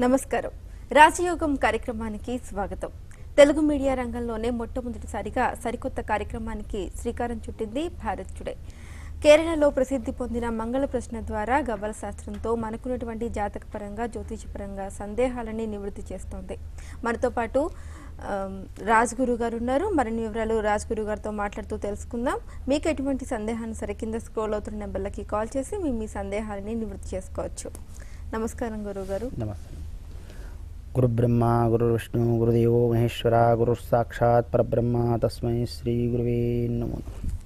నమస్కారం రాజయోగం కార్యక్రమానికి స్వాగతం తెలుగు మీడియా రంగంలోనే మొట్టమొదటిసారిగా సరికొత్త కార్యక్రమానికి శ్రీకారం చుట్టింది భారత్ టుడే కేరళలో ప్రసిద్ధి పొందిన మంగళ ప్రశ్న ద్వారా గవ్వల శాస్త్రంతో మనకున్నటువంటి జాతకపరంగా జ్యోతిషపరంగా సందేహాలని నివృత్తి చేస్తోంది మనతో పాటు ఆమ్, రాజ్ గురు గారు ఉన్నారు మరిన్ని వివరాలు రాజ్ గురు గారితో మాట్లాడుతూ తెలుసుకుందాం మీకు ఎటువంటి సందేహాన్ని సరే కింద స్క్రోల్ అవుతున్న నెంబర్లకి కాల్ చేసి మీ మీ సందేహాలని నివృత్తి చేసుకోవచ్చు నమస్కారం గురువు గారు నమస్తే గురుబ్రహ్మ గురుర్విష్ణు గురుదేవో మహేశ్వర గురు సాక్షాత్ పరబ్రహ్మ తస్మై శ్రీ గురువే నమో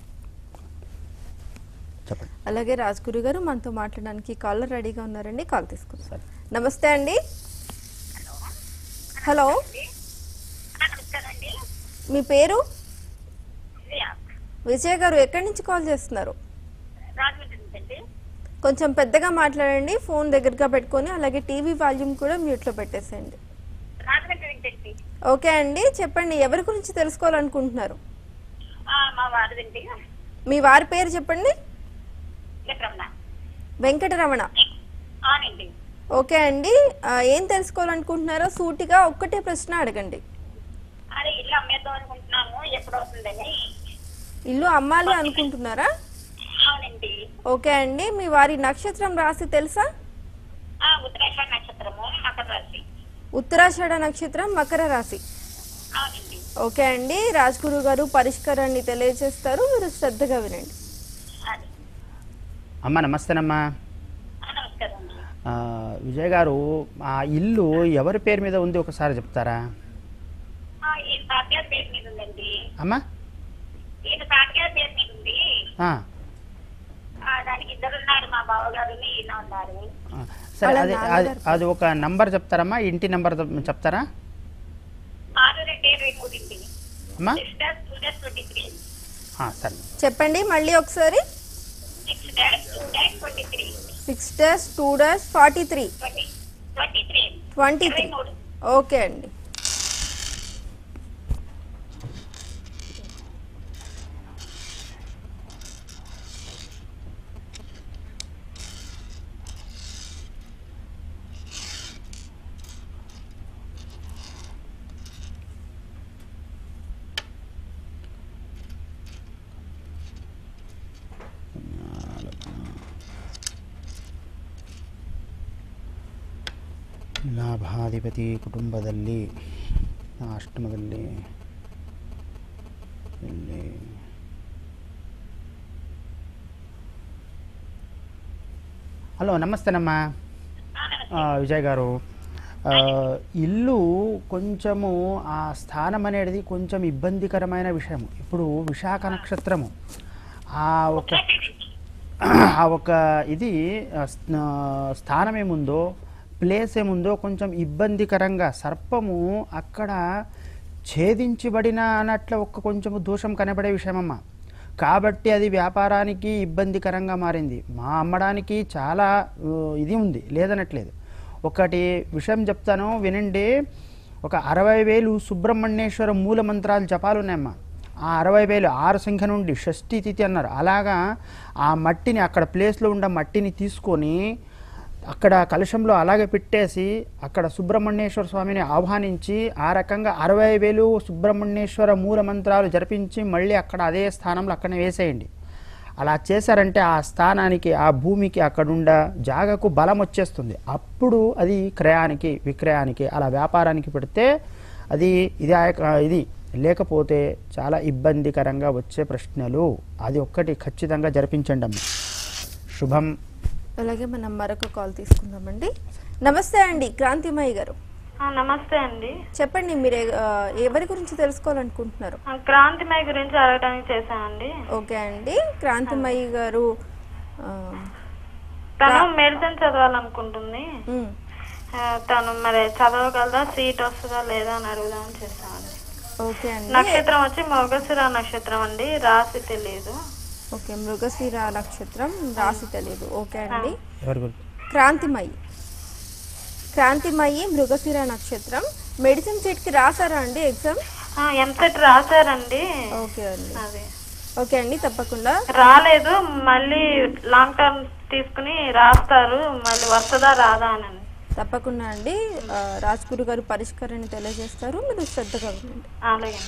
చెప్పండి అలాగే రాజ్ గురు గారు మనతో మాట్లాడడానికి కాలర్ రెడీగా ఉన్నారండి కాల్ తీసుకుంటాం సరే నమస్తే అండి హలో నమస్కారండి మీ పేరు విజయ విజయ్ గారు ఎక్కడి నుంచి కాల్ చేస్తున్నారు రాజమండ్రి నుంచి అండి కొంచెం పెద్దగా మాట్లాడండి ఫోన్ దగ్గరగా పెట్టుకొని అలాగే టీవీ వాల్యూమ్ కూడా మ్యూట్లో పెట్టేసేయండి రాజమండ్రి నుంచి అండి ఓకే అండి చెప్పండి ఎవరి గురించి తెలుసుకోవాలనుకుంటున్నారు ఆ, మా వారిదండి మీ వారి పేరు చెప్పండి విక్రమణ వెంకటరమణ అవునండి ఓకే అండి ఆ, ఏం తెలుసుకోవాలనుకుంటున్నారో సూటిగా ఒక్కటే ప్రశ్న అడగండి అదే ఇల్లు అమ్మేద్దాం అనుకుంటున్నాము ఎప్పుడు అవుతుందని ఇల్లు అమ్మాలి అనుకుంటున్నారా అవునండి ఓకే అండి మీ వారి నక్షత్రం రాశి తెలుసా ఆ ఉత్తరాషాఢ నక్షత్రము మకర రాశి ఉత్తరాషాఢ నక్షత్రం మకర రాశి అవునండి ఓకే అండి రాజ్గురు గారు పరిష్కారాన్ని తెలియజేస్తారు మీరు శ్రద్ధగా వినండి అది అమ్మ నమస్తేనమ్మా ఆ, నమస్కారం అండి ఆ, విజయ్ గారు ఆ ఇల్లు ఎవరి పేరు మీద ఉంది ఒకసారి చెప్తారా ఆ, ఈయన తాతగారి పేరు మీద ఉందండి అమ్మా ఈయన తాతగారి పేరు మీద ఉంది ఆ, ఆ, దానికి ఇద్దరు ఉన్నారు మా బావగారు ఈయన ఉన్నారు ఆ, సరే వాళ్ళ అది అది నాన్నగారు అది ఒక నంబర్ చెప్తారమ్మా ఇంటి నంబర్ చెప్తారా ఆరు రెండు ఇరవై మూడు ఇంటి అమ్మా six dash two dash twenty three ఆ, సరే చెప్పండి మళ్ళీ ఒకసారి six dash two dash twenty three six dash two dash forty three twenty twenty three twenty ఇరవై త్రీ మూడు ఓకే అండి ಲಾಭಾಧಿಪತಿ ಕುಟುಂಬದಲ್ಲಿ ಅಷ್ಟಮದಲ್ಲಿ ಇಲ್ಲಿ హలో నమస్తేనమ్మా ఆ, విజయ్ గారు ఆ, ఇల్లు కొంచెము ఆ స్థానం అనేది కొంచెం ఇబ్బందికరమైన విషయం ఇప్పుడు విశాఖ నక్షత్రము ఆ ఒక ఆ ఒక ఇది ఆ, స్థ- ఆ, స్థానం ఏముందో ప్లేస్ ఏముందో కొంచెం ఇబ్బందికరంగా సర్పము అక్కడ ఛేదించబడిన అన్నట్ల ఒక కొంచెం దోషం కనబడే విషయమమ్మా కాబట్టి అది వ్యాపారానికి ఇబ్బందికరంగా మారింది మా అమ్మడానికి చాలా ఆ, ఇది ఉంది లేదనట్లేదు ఒకటి విషయం చెప్తాను వినండి ఒక అరవై వేలు సుబ్రహ్మణ్యేశ్వర మూల మంత్రాలు జపాలు ఉన్నాయమ్మా ఆ అరవై వేలు ఆరు సంఖ్య నుండి షష్ఠి తిథి అన్నారు అలాగా ఆ మట్టిని అక్కడ ప్లేస్లో ఉన్న మట్టిని తీసుకొని అక్కడ కలశంలో అలాగే పెట్టేసి అక్కడ సుబ్రహ్మణ్యేశ్వర స్వామిని ఆహ్వానించి ఆ రకంగా అరవై వేలు సుబ్రహ్మణ్యేశ్వర మూల మంత్రాలు జరిపించి మళ్ళీ అక్కడ అదే స్థానంలో అక్కడనే వేసేయండి అలా చేశారంటే ఆ స్థానానికి ఆ భూమికి అక్కడుండ జాగకు బలం వచ్చేస్తుంది అప్పుడు అది క్రయానికి విక్రయానికి అలా వ్యాపారానికి పెడితే అది ఇది ఆ- ఇది లేకపోతే చాలా ఇబ్బందికరంగా వచ్చే ప్రశ్నలు అది ఒక్కటి ఖచ్చితంగా జరిపించండి అమ్మ శుభం అలాగే మనం మరొక కాల్ తీసుకుందామండి నమస్తే అండి క్రాంతిమయ్య గారు ఆ, నమస్తే అండి చెప్పండి మీరు ఏ- ఆ, ఎవరి గురించి తెలుసుకోవాలనుకుంటున్నారు ఆ, క్రాంతిమయ గురించి అడగడానికి చేశానండి ఓకే అండి క్రాంతిమయ్య గారు ఆ, తను మెడిసిన్ చదవాలనుకుంటుంది ఉమ్, ఆ, తను మరి చదవగలదా సీట్ వస్తుందా లేదా అని అడుగుదామని చేశానండి ఓకే అండి నక్షత్రం వచ్చి మృగశిర నక్షత్రం అండి రాసి తెలియదు ఓకే మృగశిర నక్షత్రం రాసి తెలియదు ఓకే అండి ఎవరి గురించి క్రాంతిమయి క్రాంతిమయి మృగశిర నక్షత్రం మెడిసిన్ సీట్ కి రాసారా అండి ఎగ్జామ్ ఆ, ఎంసెట్ రాశారండి ఓకే అండి అది ఓకే అండి తప్పకుండా రాలేదు మళ్ళీ లాంగ్ టర్మ్ తీసుకుని రాస్తారు మళ్ళీ వస్తుందా రాదా అని తప్పకుండా అండి ఆ, రాజ్ గురు గారు పరిష్కారాన్ని తెలియజేస్తారు మీరు శ్రద్ధగా ఉండండి అలాగే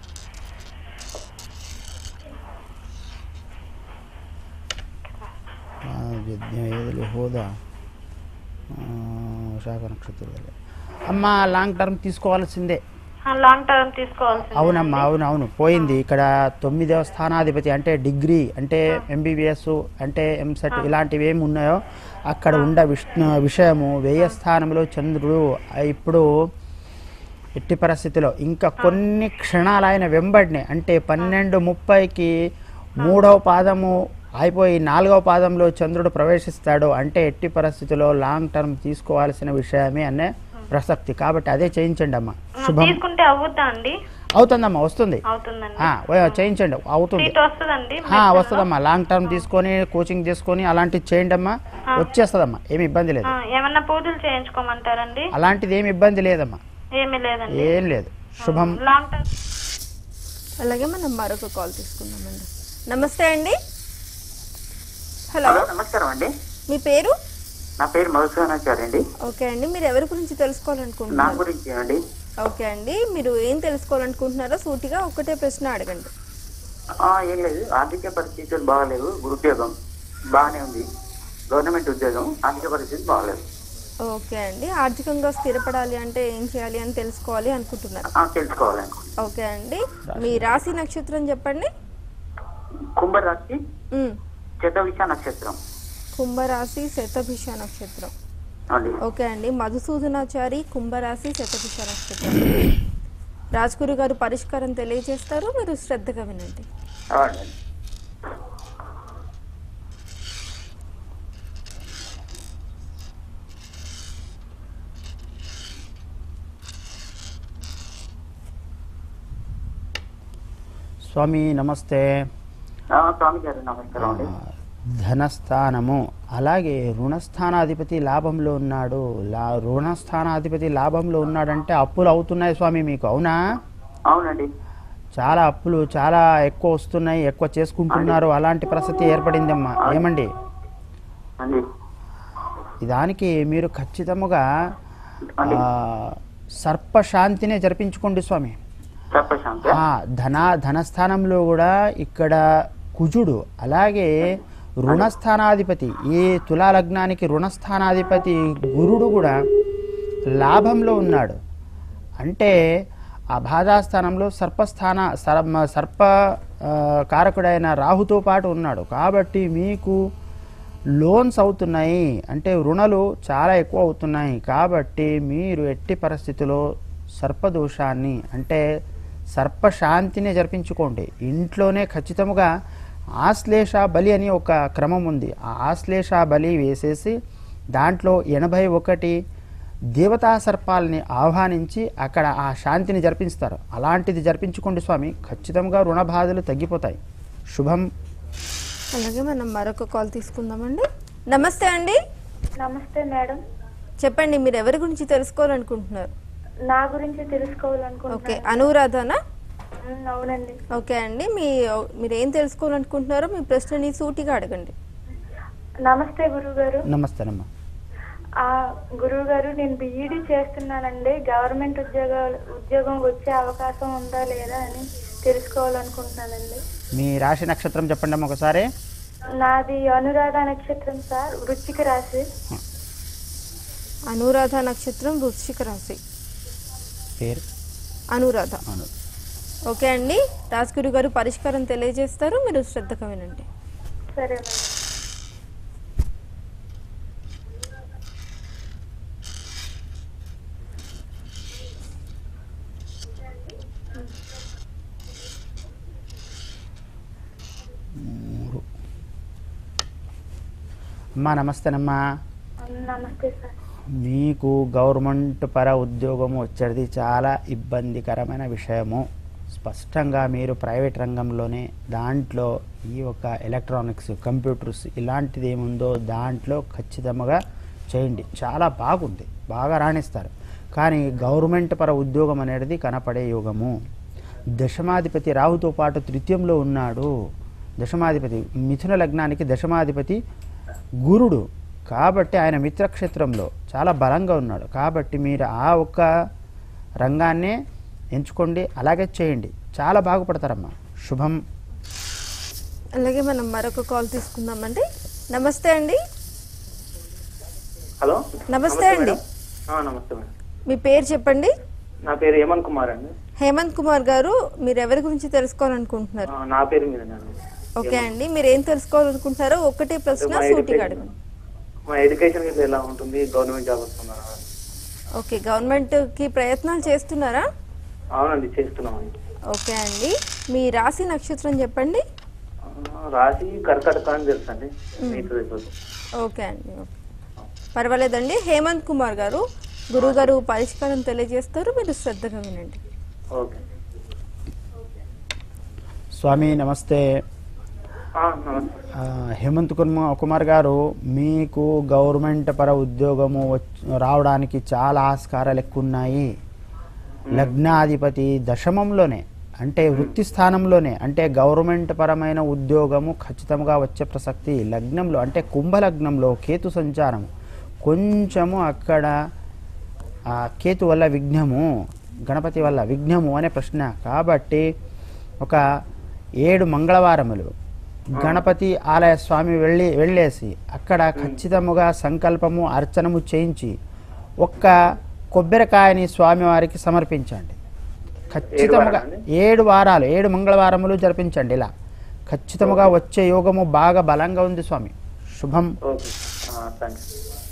ఆ, యజ్ఞ ఏదులు హోదా ఆ, శాఖ నక్షత్రాలు అమ్మ లాంగ్ టర్మ్ తీసుకోవాల్సిందే లాంగ్ టర్మ్ తీసుకోవాల్సింది అవునమ్మా అవును అవును పోయింది ఇక్కడ తొమ్మిదవ స్థానాధిపతి అంటే డిగ్రీ అంటే ఎంబీబీఎస్ అంటే ఎంసెట్ ఇలాంటివి ఏమి ఉన్నాయో అక్కడ ఉండ విష్ణు విషయము వ్యయ స్థానంలో చంద్రుడు ఆ, ఇప్పుడు ఎట్టి పరిస్థితిలో ఇంకా కొన్ని క్షణాలు ఆయన వెంబడిని అంటే పన్నెండు ముప్పైకి మూడవ పాదము అయిపోయి నాలుగవ పాదంలో చంద్రుడు ప్రవేశిస్తాడు అంటే ఎట్టి పరిస్థితిలో లాంగ్ టర్మ్ తీసుకోవాల్సిన విషయమే అనే ప్రసక్తి కాబట్టి అదే చేయించండి అమ్మా శుభం తీసుకుంటే అవుద్దా అండి అవుతుందమ్మా వస్తుంది అవుతుందండి ఆ, ఓ, చేయించండి అవుతుంది సీట్ వస్తుందండి ఆ, వస్తుందమ్మా లాంగ్ టర్మ్ తీసుకొని కోచింగ్ తీసుకొని అలాంటివి చేయండి అమ్మా వచ్చేస్తుందమ్మా ఏమి ఇబ్బంది లేదు ఆ, ఏమన్నా పూజలు చేయించుకోమంటారండి అలాంటిది ఏమి ఇబ్బంది లేదమ్మా ఏమీ లేదండి ఏం లేదు శుభం లాంగ్ టర్మ్ అలాగే మనం మరొక కాల్ తీసుకుందామండి నమస్తే అండి హలో హలో నమస్కారం అండి మీ పేరు నా పేరు మధుసూదనాచారి అండి ఓకే అండి మీరు ఎవరి గురించి నా తెలుసుకోవాలనుకుంటున్నారు గురించి అండి ఓకే అండి మీరు ఏం తెలుసుకోవాలనుకుంటున్నారో సూటిగా ఒకటే ప్రశ్న అడగండి ఆ, ఏం లేదు ఆర్థిక పరిస్థితులు బాగాలేవు ఉద్యోగం బాగానే ఉంది గవర్నమెంట్ ఉద్యోగం ఆర్థిక పరిస్థితి బాగాలేదు ఓకే అండి ఆర్థికంగా స్థిరపడాలి అంటే ఏం చేయాలి అని తెలుసుకోవాలి అనుకుంటున్నారు ఆ, తెలుసుకోవాలనుకుంటున్నాను ఓకే అండి మీ రాశి నక్షత్రం చెప్పండి కుంభరాశి ఉమ్, శతవిష నక్షత్రం కుంభరాశి శతభిష నక్షత్రం అండి ఓకే అండి మధుసూదనాచారి కుంభరాశి శతభిష నక్షత్రం రాజ్గురు గారు పరిష్కారం తెలియజేస్తారు మీరు శ్రద్ధగా వినండి అవునండి స్వామి నమస్తే ఆ, స్వామి గారు నమస్కారం అండి ధనస్థానము అలాగే రుణస్థానాధిపతి లాభంలో ఉన్నాడు లా రుణస్థానాధిపతి లాభంలో ఉన్నాడంటే అప్పులు అవుతున్నాయి స్వామి మీకు అవునా అవునండి చాలా అప్పులు చాలా ఎక్కువ వస్తున్నాయి ఎక్కువ చేసుకుంటున్నారు అలాంటి పరిస్థితి ఏర్పడిందమ్మా ఏమండి అండి దానికి మీరు ఖచ్చితముగా ఆ, సర్పశాంతినే జరిపించుకోండి స్వామి తప్పశాంతి ఆ, ధన ధనస్థానంలో కూడా ఇక్కడ కుజుడు అలాగే రుణస్థానాధిపతి ఈ తులా లగ్నానికి రుణస్థానాధిపతి గురుడు కూడా లాభంలో ఉన్నాడు అంటే ఆ బాధాస్థానంలో సర్పస్థాన సర్ప సర్ప ఆ, కారకుడైన రాహుతో పాటు ఉన్నాడు కాబట్టి మీకు లోన్స్ అవుతున్నాయి అంటే రుణాలు చాలా ఎక్కువ అవుతున్నాయి కాబట్టి మీరు ఎట్టి పరిస్థితిలో సర్పదోషాన్ని అంటే సర్పశాంతిని జరిపించుకోండి ఇంట్లోనే ఖచ్చితముగా ఆశ్లేష బలి అని ఒక క్రమం ఉంది ఆ ఆశ్లేష బలి వేసేసి దాంట్లో ఎనభై ఒకటి దేవతా సర్పాలని ఆహ్వానించి అక్కడ ఆ శాంతిని జరిపిస్తారు అలాంటిది జరిపించుకోండి స్వామి ఖచ్చితంగా రుణ బాధలు తగ్గిపోతాయి శుభం అలాగే మనం మరొక కాల్ తీసుకుందామండి నమస్తే అండి నమస్తే మేడం చెప్పండి మీరు ఎవరి గురించి తెలుసుకోవాలనుకుంటున్నారు నా గురించి తెలుసుకోవాలనుకుంటున్నాను ఓకే అనురాధనా ఉమ్, అవునండి ఓకే అండి మీ మీరు ఏం తెలుసుకోవాలనుకుంటున్నారో మీ ప్రశ్నని సూటిగా అడగండి నమస్తే గురువు గారు నమస్తేనమ్మా ఆ గురువు గారు నేను బిఈడి చేస్తున్నానండి గవర్నమెంట్ ఉద్యోగ ఉద్యోగం వచ్చే అవకాశం ఉందా లేదా అని తెలుసుకోవాలనుకుంటున్నానండి మీ రాశి నక్షత్రం చెప్పండి అమ్మ ఒకసారి నాది అనురాధ నక్షత్రం సార్ వృశ్చిక రాశి అనురాధ నక్షత్రం వృశ్చిక రాశి పేరు అనురాధ అను ఓకే అండి రాజ్గురు గారు పరిష్కారం తెలియజేస్తారు మీరు శ్రద్ధగా వినండి సరే మేడం అమ్మా నమస్తేనమ్మా నమస్తే సార్ మీకు గవర్నమెంట్ పర ఉద్యోగం వచ్చేది చాలా ఇబ్బందికరమైన విషయము స్పష్టంగా మీరు ప్రైవేట్ రంగంలోనే దాంట్లో ఈ యొక్క ఎలక్ట్రానిక్స్ కంప్యూటర్స్ ఇలాంటిది ఏముందో దాంట్లో ఖచ్చితంగా చేయండి చాలా బాగుంది బాగా రాణిస్తారు కానీ గవర్నమెంట్ పర ఉద్యోగం అనేది కనపడే యోగము దశమాధిపతి రాహుతో పాటు తృతీయంలో ఉన్నాడు దశమాధిపతి మిథున లగ్నానికి దశమాధిపతి గురుడు కాబట్టి ఆయన మిత్రక్షేత్రంలో చాలా బలంగా ఉన్నాడు కాబట్టి మీరు ఆ ఒక్క రంగాన్నే ఎంచుకోండి అలాగే చేయండి చాలా బాగుపడతారమ్మా శుభం అలాగే మనం మరొక కాల్ తీసుకుందామండి నమస్తే అండి హలో నమస్తే అండి మేడం. ఆ, నమస్తే మేడం మీ పేరు చెప్పండి నా పేరు హేమంత్ కుమార్ అండి హేమంత్ కుమార్ గారు మీరు ఎవరి గురించి తెలుసుకోవాలనుకుంటున్నారు ఆ, నా పేరు మీద నేను ఓకే అండి మీరు ఏం తెలుసుకోవాలనుకుంటున్నారో ఒకటే ప్రశ్న మా సూటిగా ఎడ్యుకేషన్ అడగండి మా ఎడ్యుకేషన్ ఇట్లా ఎలా ఉంటుంది గవర్నమెంట్ జాబ్ వస్తుందా ఓకే గవర్నమెంట్ కి ప్రయత్నాలు చేస్తున్నారా అవునండి చేస్తున్నామండి ఓకే అండి మీ రాశి నక్షత్రం చెప్పండి ఆ, రాశి కర్కటక అని తెలుసు అండి మిగతా తెలియదు. ఓకే అండి ఓకే పర్వాలేదండి హేమంత్ కుమార్ గారు గురువు గారు పరిష్కారం తెలియజేస్తారు మీరు శ్రద్ధగా వినండి ఓకే స్వామి నమస్తే ఆ, నమస్తే ఆ, హేమంత్ కుర్మ కుమార్ గారు మీకు గవర్నమెంట్ పర ఉద్యోగము వచ్- రావడానికి చాలా ఆస్కారాలు ఎక్కువ ఉన్నాయి లగ్నాధిపతి దశమంలోనే అంటే వృత్తి స్థానంలోనే అంటే గవర్నమెంట్ పరమైన ఉద్యోగము ఖచ్చితంగా వచ్చే ప్రసక్తి లగ్నంలో అంటే కుంభ లగ్నంలో కేతు సంచారం కొంచెము అక్కడ ఆ కేతు వల్ల విఘ్నము గణపతి వల్ల విఘ్నము అనే ప్రశ్న కాబట్టి ఒక ఏడు మంగళవారములు గణపతి ఆలయ స్వామి వెళ్ళి వెళ్ళేసి అక్కడ ఖచ్చితముగా సంకల్పము అర్చనము చేయించి ఒక్క కొబ్బరికాయని స్వామివారికి సమర్పించండి ఖచ్చితముగా వారాలండి? ఏడు వారాలు ఏడు మంగళవారములు జరిపించండి ఇలా ఖచ్చితముగా వచ్చే యోగము బాగా బలంగా ఉంది స్వామి శుభం ఓకే థ్యాంక్స్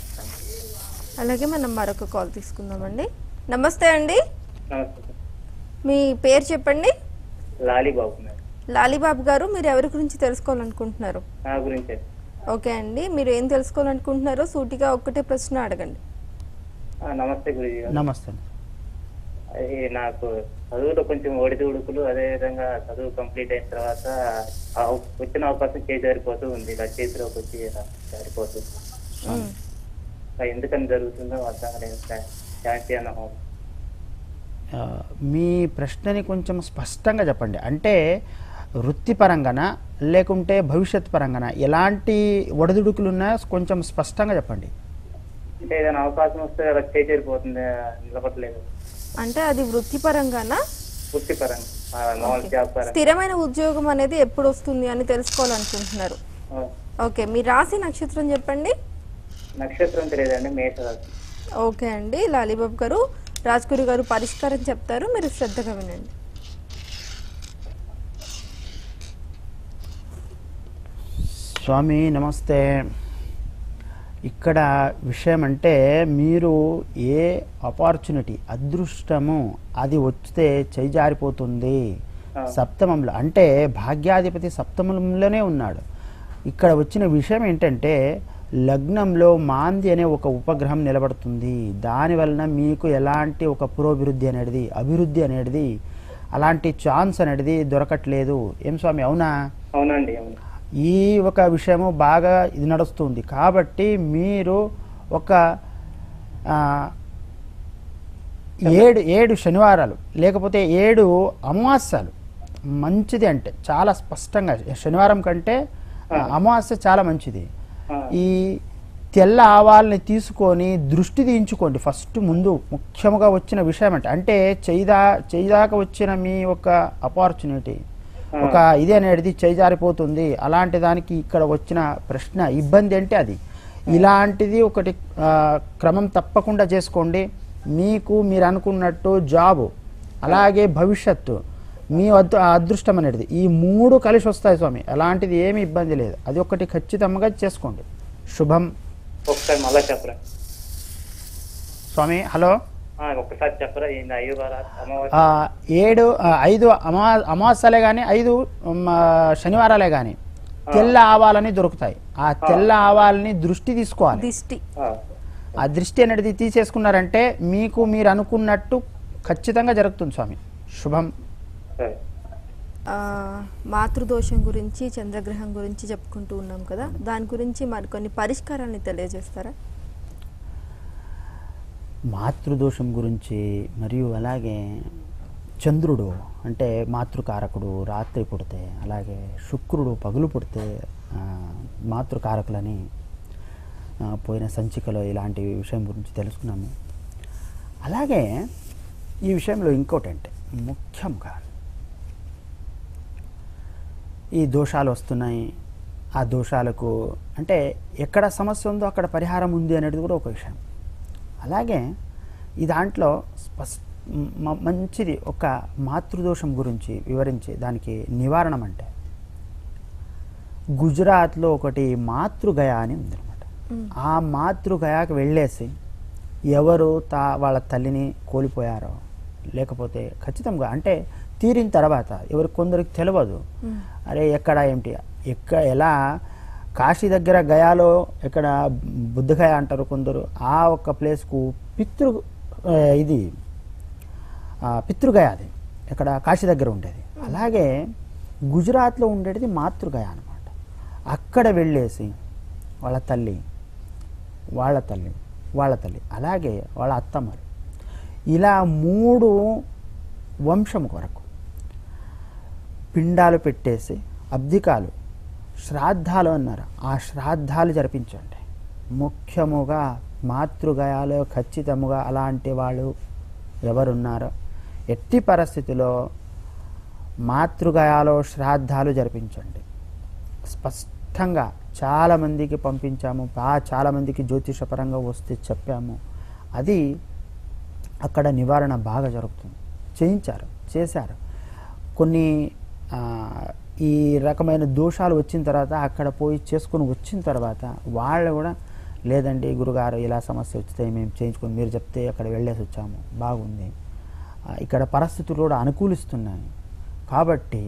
అలాగే మనం మరొక కాల్ తీసుకుందామండి నమస్తే అండి నమస్తే మీ పేరు చెప్పండి లాలీ బాబు మేడం లాలీబాబు గారు మీరు ఎవరి గురించి తెలుసుకోవాలనుకుంటున్నారు నా గురించే ఓకే అండి మీరు ఏం తెలుసుకోవాలనుకుంటున్నారో సూటిగా ఒక్కటే ప్రశ్న అడగండి ఆ, నమస్తే గురుజీ గారు. నమస్తే అది నాకు చదువులో కొంచెం ఒడిదుడుకులు అదే విధంగా చదువు కంప్లీట్ అయిన తర్వాత ఆ వచ్చిన అవకాశం చేజారిపోతూ ఉంది ఇలా చేతిలోకి వచ్చి ఇలా జారిపోతుంది ఉమ్. ఆ ఎందుకని జరుగుతుందో అర్థం లేదు శాంతి అన్న హోమ్ ఆ, మీ ప్రశ్నని కొంచెం స్పష్టంగా చెప్పండి అంటే వృత్తిపరంగానా లేకుంటే భవిష్యత్ పరంగానా ఎలాంటి ఒడిదుడుకులు ఉన్నాయో కొంచెం స్పష్టంగా చెప్పండి అంటే ఏదైనా అవకాశం వస్తే అలా చేజారిపోతుంది నిలబడలేదు అంటే అది వృత్తిపరంగానా వృత్తిపరంగా ఆ, మామూలు జాబ్ పరంగా స్థిరమైన ఉద్యోగం అనేది ఎప్పుడు వస్తుంది అని తెలుసుకోవాలనుకుంటున్నారు ఆ, ఓకే మీ రాశి నక్షత్రం చెప్పండి నక్షత్రం తెలియదండి మేషరాశి ఓకే అండి లాలీబాబు గారు రాజ్గురు గారు పరిష్కారం చెప్తారు మీరు శ్రద్ధగా వినండి స్వామి నమస్తే ఇక్కడ విషయం అంటే మీరు ఏ ఆపర్చునిటీ అదృష్టము అది వస్తే చేయి జారిపోతుంది ఆ. సప్తమంలో అంటే భాగ్యాధిపతి సప్తమంలోనే ఉన్నాడు ఇక్కడ వచ్చిన విషయం ఏంటంటే లగ్నంలో మాంది అనే ఒక ఉపగ్రహం నిలబడుతుంది దాని వలన మీకు ఎలాంటి ఒక పురోభివృద్ధి అనేది అభివృద్ధి అనేది అలాంటి ఛాన్స్ అనేది దొరకట్లేదు ఏం స్వామి అవునా అవునండి అవును ఈ ఒక విషయము బాగా ఇది నడుస్తుంది కాబట్టి మీరు ఒక ఆ, ఏడు ఏడు శనివారాలు లేకపోతే ఏడు అమావాస్యలు మంచిది అంటే చాలా స్పష్టంగా శనివారం కంటే ఆ, అమావాస్య చాలా మంచిది ఆ, ఈ తెల్ల ఆవాల్ని తీసుకొని దృష్టి దించుకోండి ఫస్ట్ ముందు ముఖ్యముగా వచ్చిన విషయం అంటే అంటే చేయిదా చేయిదాకా వచ్చిన మీ ఒక అపార్చునిటీ ఒక ఇది అనేది చేజారిపోతుంది అలాంటి దానికి ఇక్కడ వచ్చిన ప్రశ్న ఇబ్బంది అంటే అది ఇలాంటిది ఒకటి ఆ, క్రమం తప్పకుండా చేసుకోండి మీకు మీరు అనుకున్నట్టు జాబు అలాగే భవిష్యత్తు మీ అదృ అదృష్టం అనేది ఈ మూడు కలిసి వస్తాయి స్వామి అలాంటిది ఏమీ ఇబ్బంది లేదు అది ఒకటి ఖచ్చితంగా చేసుకోండి శుభం ఒకసారి మళ్ళా చెప్పరా స్వామి హలో ఆ, ఒక్కసారి చెప్పరా ఏంది అయ్యో గారా అమావాస్య ఆ, ఏడు ఆ, ఐదు అమా అమావాస్యలే కానీ ఐదు ఉమ్, ఆ, శనివారాలే కానీ తెల్ల ఆవాలని దొరుకుతాయి ఆ తెల్ల ఆవాలని దృష్టి తీసుకోవాలి దిష్టి ఆ, ఆ దృష్టి అనేది తీసేసుకున్నారంటే మీకు మీరు అనుకున్నట్టు ఖచ్చితంగా జరుగుతుంది స్వామి శుభం సరే ఆ, మాతృదోషం గురించి చంద్రగ్రహం గురించి చెప్పుకుంటూ ఉన్నాం కదా దాని గురించి మరికొన్ని పరిష్కారాన్ని తెలియజేస్తారా మాతృదోషం గురించి మరియు అలాగే చంద్రుడు అంటే మాతృకారకుడు రాత్రి పుడితే అలాగే శుక్రుడు పగులు పుడితే ఆ, మాతృకారకులని ఆ, పోయిన సంచికలో ఇలాంటి విషయం గురించి తెలుసుకున్నాము అలాగే ఈ విషయంలో ఇంకోటి అంటే ముఖ్యంగా ఈ దోషాలు వస్తున్నాయి ఆ దోషాలకు అంటే ఎక్కడ సమస్య ఉందో అక్కడ పరిహారం ఉంది అనేది కూడా ఒక విషయం అలాగే ఈ దాంట్లో స్పష్ మ- మంచిది ఒక మాతృదోషం గురించి వివరించి దానికి నివారణం అంటే గుజరాత్లో ఒకటి మాతృగయ అని ఉందన్నమాట ఆ మాతృగయాకి వెళ్ళేసి ఎవరు తా వాళ్ళ తల్లిని కోల్పోయారో లేకపోతే ఖచ్చితంగా అంటే తీరిన తర్వాత ఎవరు కొందరికి తెలియదు అరే ఎక్కడ ఏమిటి ఎక్క ఎలా కాశీ దగ్గర గయాలో ఇక్కడ బుద్ధగయ అంటారు కొందరు ఆ ఒక్క ప్లేస్కు పితృ ఆ, ఇది ఆ, పితృగయ అది ఇక్కడ కాశీ దగ్గర ఉండేది అలాగే గుజరాత్లో ఉండేది మాతృగయ అనమాట అక్కడ వెళ్ళేసి వాళ్ళ తల్లి వాళ్ళ తల్లి వాళ్ళ తల్లి అలాగే వాళ్ళ అత్తమ్మలు ఇలా మూడు వంశం కొరకు పిండాలు పెట్టేసి అబ్దికాలు శ్రాద్ధాలు అన్నారు ఆ శ్రాద్ధాలు జరిపించండి ముఖ్యముగా మాతృగయాలో ఖచ్చితముగా అలాంటి వాళ్ళు ఎవరున్నారో ఎట్టి పరిస్థితిలో మాతృగయాలో శ్రాద్ధాలు జరిపించండి స్పష్టంగా చాలామందికి పంపించాము బా చాలామందికి జ్యోతిషపరంగా వస్తే చెప్పాము అది అక్కడ నివారణ బాగా జరుగుతుంది చేయించారు చేశారు కొన్ని ఆ, ఈ రకమైన దోషాలు వచ్చిన తర్వాత అక్కడ పోయి చేసుకుని వచ్చిన తర్వాత వాళ్ళు కూడా లేదండి గురుగారు ఇలా సమస్య వస్తే మేము చేయించుకొని మీరు చెప్తే అక్కడ వెళ్ళేసి వచ్చాము బాగుంది ఆ, ఇక్కడ పరిస్థితులు కూడా అనుకూలిస్తున్నాయి కాబట్టి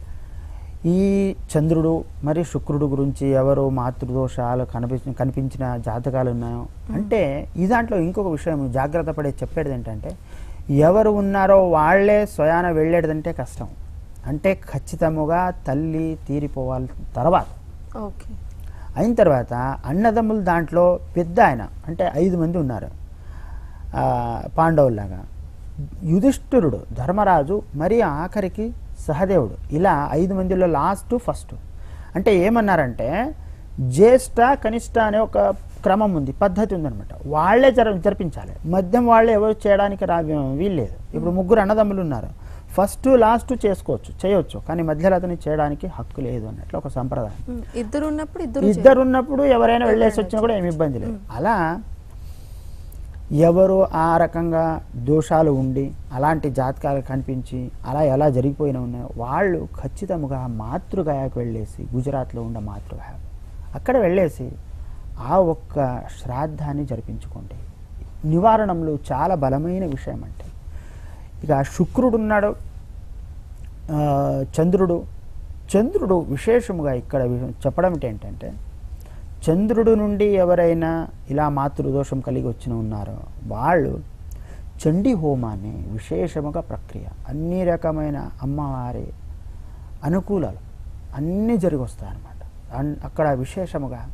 ఈ చంద్రుడు మరి శుక్రుడు గురించి ఎవరు మాతృదోషాలు కనిపించిన కనిపించిన జాతకాలు ఉన్నాయో అంటే ఈ దాంట్లో ఇంకొక విషయం జాగ్రత్త పడే చెప్పేది ఏంటంటే ఎవరు ఉన్నారో వాళ్ళే స్వయాన వెళ్ళేదంటే కష్టం అంటే ఖచ్చితముగా తల్లి తీరిపోవాలి తర్వాత ఓకే అయిన తర్వాత అన్నదమ్ములు దాంట్లో పెద్ద ఆయన అంటే ఐదు మంది ఉన్నారు ఆ, పాండవుల్లాగా యుధిష్ఠిరుడు ధర్మరాజు మరి ఆఖరికి సహదేవుడు ఇలా ఐదు మందిలో లాస్ట్ ఫస్ట్ అంటే ఏమన్నారంటే జ్యేష్ఠ కనిష్ట అనే ఒక క్రమం ఉంది పద్ధతి ఉందన్నమాట వాళ్ళే జర జరిపించాలి మధ్యం వాళ్ళే ఎవరు చేయడానికి రా వీల్లేదు ఇప్పుడు ముగ్గురు అన్నదమ్ములు ఉన్నారు ఫస్ట్ లాస్ట్ చేసుకోవచ్చు చేయొచ్చు కానీ మధ్యలో అతని చేయడానికి హక్కు లేదు అన్నట్లు ఒక సంప్రదాయం ఉమ్, ఇద్దరు ఉన్నప్పుడు ఇద్దరు ఇద్దరు ఉన్నప్పుడు ఎవరైనా వెళ్ళేసి వచ్చినా కూడా ఏమి ఇబ్బంది లేదు అలా ఎవరు ఆ రకంగా దోషాలు ఉండి అలాంటి జాతకాలు కనిపించి అలా ఎలా జరిగిపోయినా ఉన్నాయో వాళ్ళు ఖచ్చితంగా మాతృగయాకు వెళ్ళేసి గుజరాత్లో ఉన్న మాతృగయ అక్కడ వెళ్ళేసి ఆ ఒక్క శ్రాద్ధాన్ని జరిపించుకోండి నివారణంలో చాలా బలమైన విషయం అంటే ఇక శుక్రుడు ఉన్నాడు ఆ, చంద్రుడు చంద్రుడు విశేషముగా ఇక్కడ వి- చెప్పడం ఏంటంటే చంద్రుడు నుండి ఎవరైనా ఇలా మాతృదోషం కలిగి వచ్చిన ఉన్నారో వాళ్ళు చండీ హోమాన్ని విశేషముగా ప్రక్రియ అన్ని రకమైన అమ్మవారి అనుకూలాలు అన్నీ జరిగి వస్తాయన్నమాట అన్- అక్కడ విశేషముగా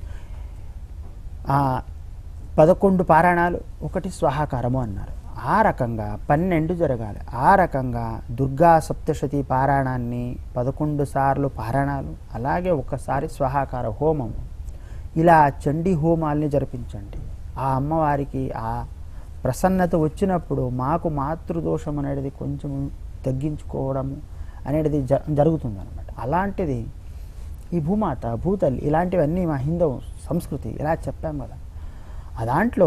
ఆ పదకొండు పారాయణాలు ఒకటి స్వాహాకారము అన్నారు ఆ రకంగా పన్నెండు జరగాలి ఆ రకంగా దుర్గా సప్తశతి పారాయణాన్ని పదకొండు సార్లు పారాయణాలు అలాగే ఒకసారి స్వాహాకార హోమము ఇలా చండీ హోమాల్ని జరిపించండి ఆ అమ్మవారికి ఆ ప్రసన్నత వచ్చినప్పుడు మాకు మాతృదోషం అనేది కొంచెం తగ్గించుకోవడము అనేది జ జరుగుతుందన్నమాట అలాంటిది ఈ భూమాత భూతల్లి ఇలాంటివన్నీ మా హిందూ సంస్కృతి ఇలా చెప్పాం కదా ఆ దాంట్లో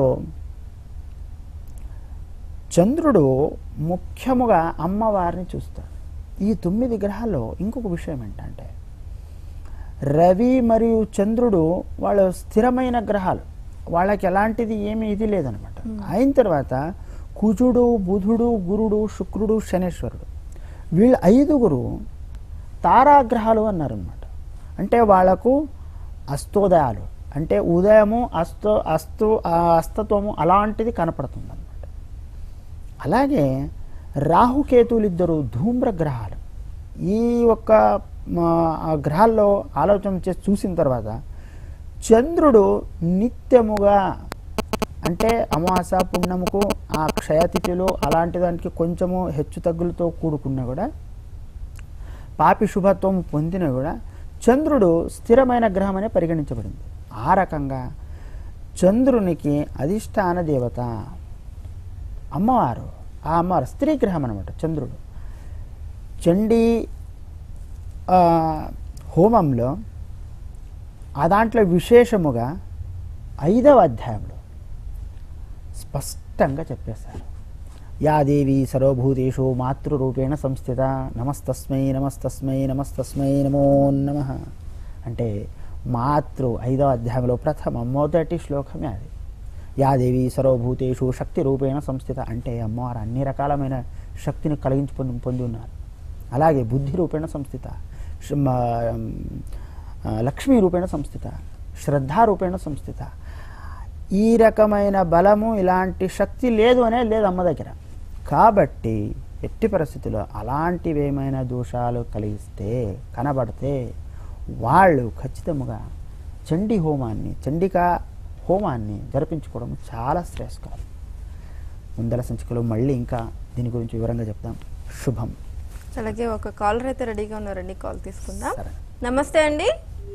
చంద్రుడు ముఖ్యముగా అమ్మవారిని చూస్తాడు ఈ తొమ్మిది గ్రహాల్లో ఇంకొక విషయం ఏంటంటే రవి మరియు చంద్రుడు వాళ్ళ స్థిరమైన గ్రహాలు వాళ్ళకి ఎలాంటిది ఏమీ ఇది లేదనమాట అయిన తర్వాత కుజుడు బుధుడు గురుడు శుక్రుడు శనేశ్వరుడు వీళ్ళ ఐదుగురు తారాగ్రహాలు అన్నారనమాట అంటే వాళ్ళకు అస్తోదయాలు అంటే ఉదయము అస్తో అస్తు ఆ అస్తత్వము అలాంటిది కనపడుతుంది అనమాట అలాగే రాహుకేతువులు ఇద్దరు ధూమ్ర గ్రహాలు ఈ ఒక్క మా, ఆ గ్రహాల్లో ఆలోచన చేసి చూసిన తర్వాత చంద్రుడు నిత్యముగా అంటే అమావాస పుణ్యముకు ఆ క్షయతిథిలో అలాంటి దానికి కొంచెము హెచ్చు తగ్గులతో కూడుకున్నా కూడా పాపి శుభత్వం పొందిన కూడా చంద్రుడు స్థిరమైన గ్రహం అనే పరిగణించబడింది ఆ రకంగా చంద్రునికి అధిష్టాన దేవత అమ్మవారు ఆ అమ్మవారు స్త్రీ గ్రహం అనమాట చంద్రుడు చండీ ఆ, హోమంలో ఆ దాంట్లో విశేషముగా ఐదవ అధ్యాయంలో స్పష్టంగా చెప్పేశారు యా దేవి సర్వభూతేషు మాతృరూపేణ సంస్థిత నమస్తస్మై నమస్తస్మై నమస్తస్మై నమో నమ అంటే మాతృ ఐదవ అధ్యాయంలో ప్రథమ మొదటి శ్లోకమే అది యా దేవి సర్వభూతేషు శక్తి రూపేణ సంస్థిత అంటే అమ్మవారు అన్ని రకాలమైన శక్తిని కలిగించి పొంది పొంది ఉన్నారు అలాగే బుద్ధి రూపేణ సంస్థిత శ- మ- ఆ, లక్ష్మీ రూపేణ సంస్థిత శ్రద్ధారూపేణ సంస్థిత ఈ రకమైన బలము ఇలాంటి శక్తి లేదు అనే లేదు అమ్మ దగ్గర కాబట్టి ఎట్టి పరిస్థితుల్లో అలాంటివి ఏమైనా దోషాలు కలిగిస్తే కనబడితే వాళ్ళు ఖచ్చితంగా చండీ హోమాన్ని చండికా హోమాన్ని జరిపించుకోవడం చాలా శ్రేయస్కరం ముందల సంచికలో మళ్ళీ ఇంకా దీని గురించి వివరంగా చెప్తాం శుభం అలాగే ఒక కాలర్ అయితే రెడీగా ఉన్నారండి కాల్ తీసుకుందాం సరే. నమస్తే అండి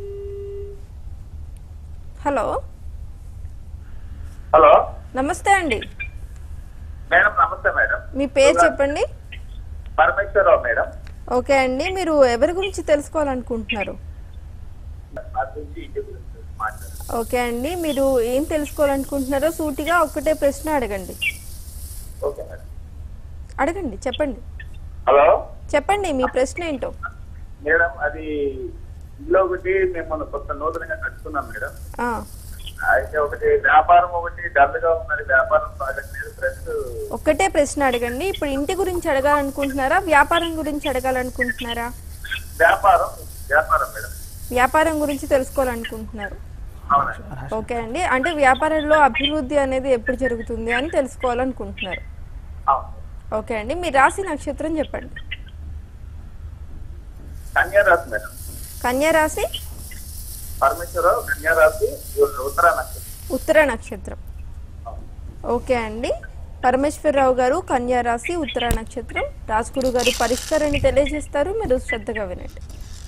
హలో హలో నమస్తే అండి మేడం నమస్తే మేడం మీ పేరు చెప్పండి పరమేశ్వరరావు మేడం ఓకే అండి మీరు ఎవరి గురించి తెలుసుకోవాలనుకుంటున్నారు నా గురించి ఇంటి గురించి మాట్లాడారు ఓకే అండి మీరు ఏం తెలుసుకోవాలనుకుంటున్నారో సూటిగా ఒక్కటే ప్రశ్న అడగండి ఓకే మేడం అడగండి చెప్పండి హలో చెప్పండి మీ ప్రశ్న ఏంటో మేడం అది ఇల్లు ఒకటి మేము మొన్న కొత్త నూతనంగా కట్టుకున్నాం మేడం ఆ, అయితే ఒకటి వ్యాపారం ఒకటి డల్ గా ఉన్నది వ్యాపారం సాగట్లేదు ఫ్రెండ్స్ ఒక్కటే ప్రశ్న అడగండి ఇప్పుడు ఇంటి గురించి అడగాలనుకుంటున్నారా వ్యాపారం గురించి అడగాలనుకుంటున్నారా వ్యాపారం వ్యాపారం మేడం వ్యాపారం గురించి తెలుసుకోవాలనుకుంటున్నారు అవునండి ఓకే అండి అంటే వ్యాపారంలో అభివృద్ధి అనేది ఎప్పుడు జరుగుతుంది అని తెలుసుకోవాలనుకుంటున్నారు అవును ఓకే అండి మీ రాశి నక్షత్రం చెప్పండి కన్యారాశి మేడం కన్యా రాశి పరమేశ్వరరావు కన్యారాశి ఉత్తరా నక్షత్రం ఉత్తర నక్షత్రం ఓకే అండి పరమేశ్వరరావు గారు కన్యా రాశి ఉత్తర నక్షత్రం రాజ్గురు గారు పరిష్కారాన్ని తెలియజేస్తారు మీరు శ్రద్ధగా వినండి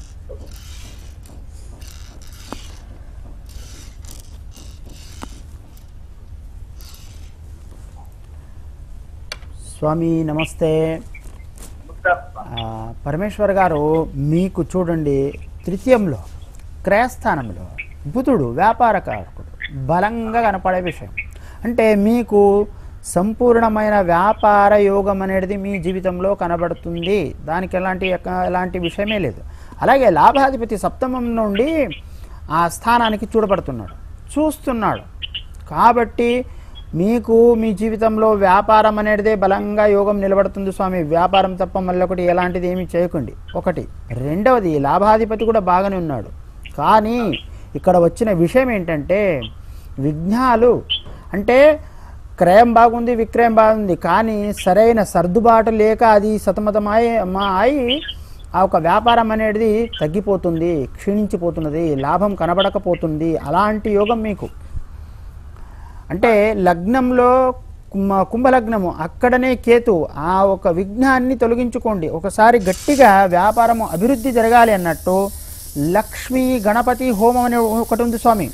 స్వామి నమస్తే ఉత్తర ఆ, పరమేశ్వర్ గారు మీకు చూడండి తృతీయంలో క్రయస్థానంలో బుధుడు వ్యాపారకారకుడు బలంగా కనపడే విషయం అంటే మీకు సంపూర్ణమైన వ్యాపార యోగం అనేది మీ జీవితంలో కనబడుతుంది దానికి ఎలాంటి ఎక్క- ఎలాంటి విషయమే లేదు అలాగే లాభాధిపతి సప్తమం నుండి ఆ స్థానానికి చూడబడుతున్నాడు చూస్తున్నాడు కాబట్టి మీకు మీ జీవితంలో వ్యాపారం అనేటిదే బలంగా యోగం నిలబడుతుంది స్వామి వ్యాపారం తప్ప మళ్ళీ ఒకటి ఎలాంటిది ఏమీ చేయకండి ఒకటి రెండవది లాభాధిపతి కూడా బాగానే ఉన్నాడు కానీ ఇక్కడ వచ్చిన విషయం ఏంటంటే విఘ్నాలు అంటే క్రయం బాగుంది విక్రయం బాగుంది కానీ సరైన సర్దుబాటు లేక అది సతమతమై మా అయి ఆ ఒక వ్యాపారం అనేది తగ్గిపోతుంది క్షీణించిపోతున్నది లాభం కనబడకపోతుంది అలాంటి యోగం మీకు అంటే లగ్నంలో కుంభ కుంభలగ్నము అక్కడనే కేతు ఆ ఒక విఘ్నాన్ని తొలగించుకోండి ఒకసారి గట్టిగా వ్యాపారము అభివృద్ధి జరగాలి అన్నట్టు లక్ష్మీ గణపతి హోమం అనే ఒకటి ఉంది స్వామి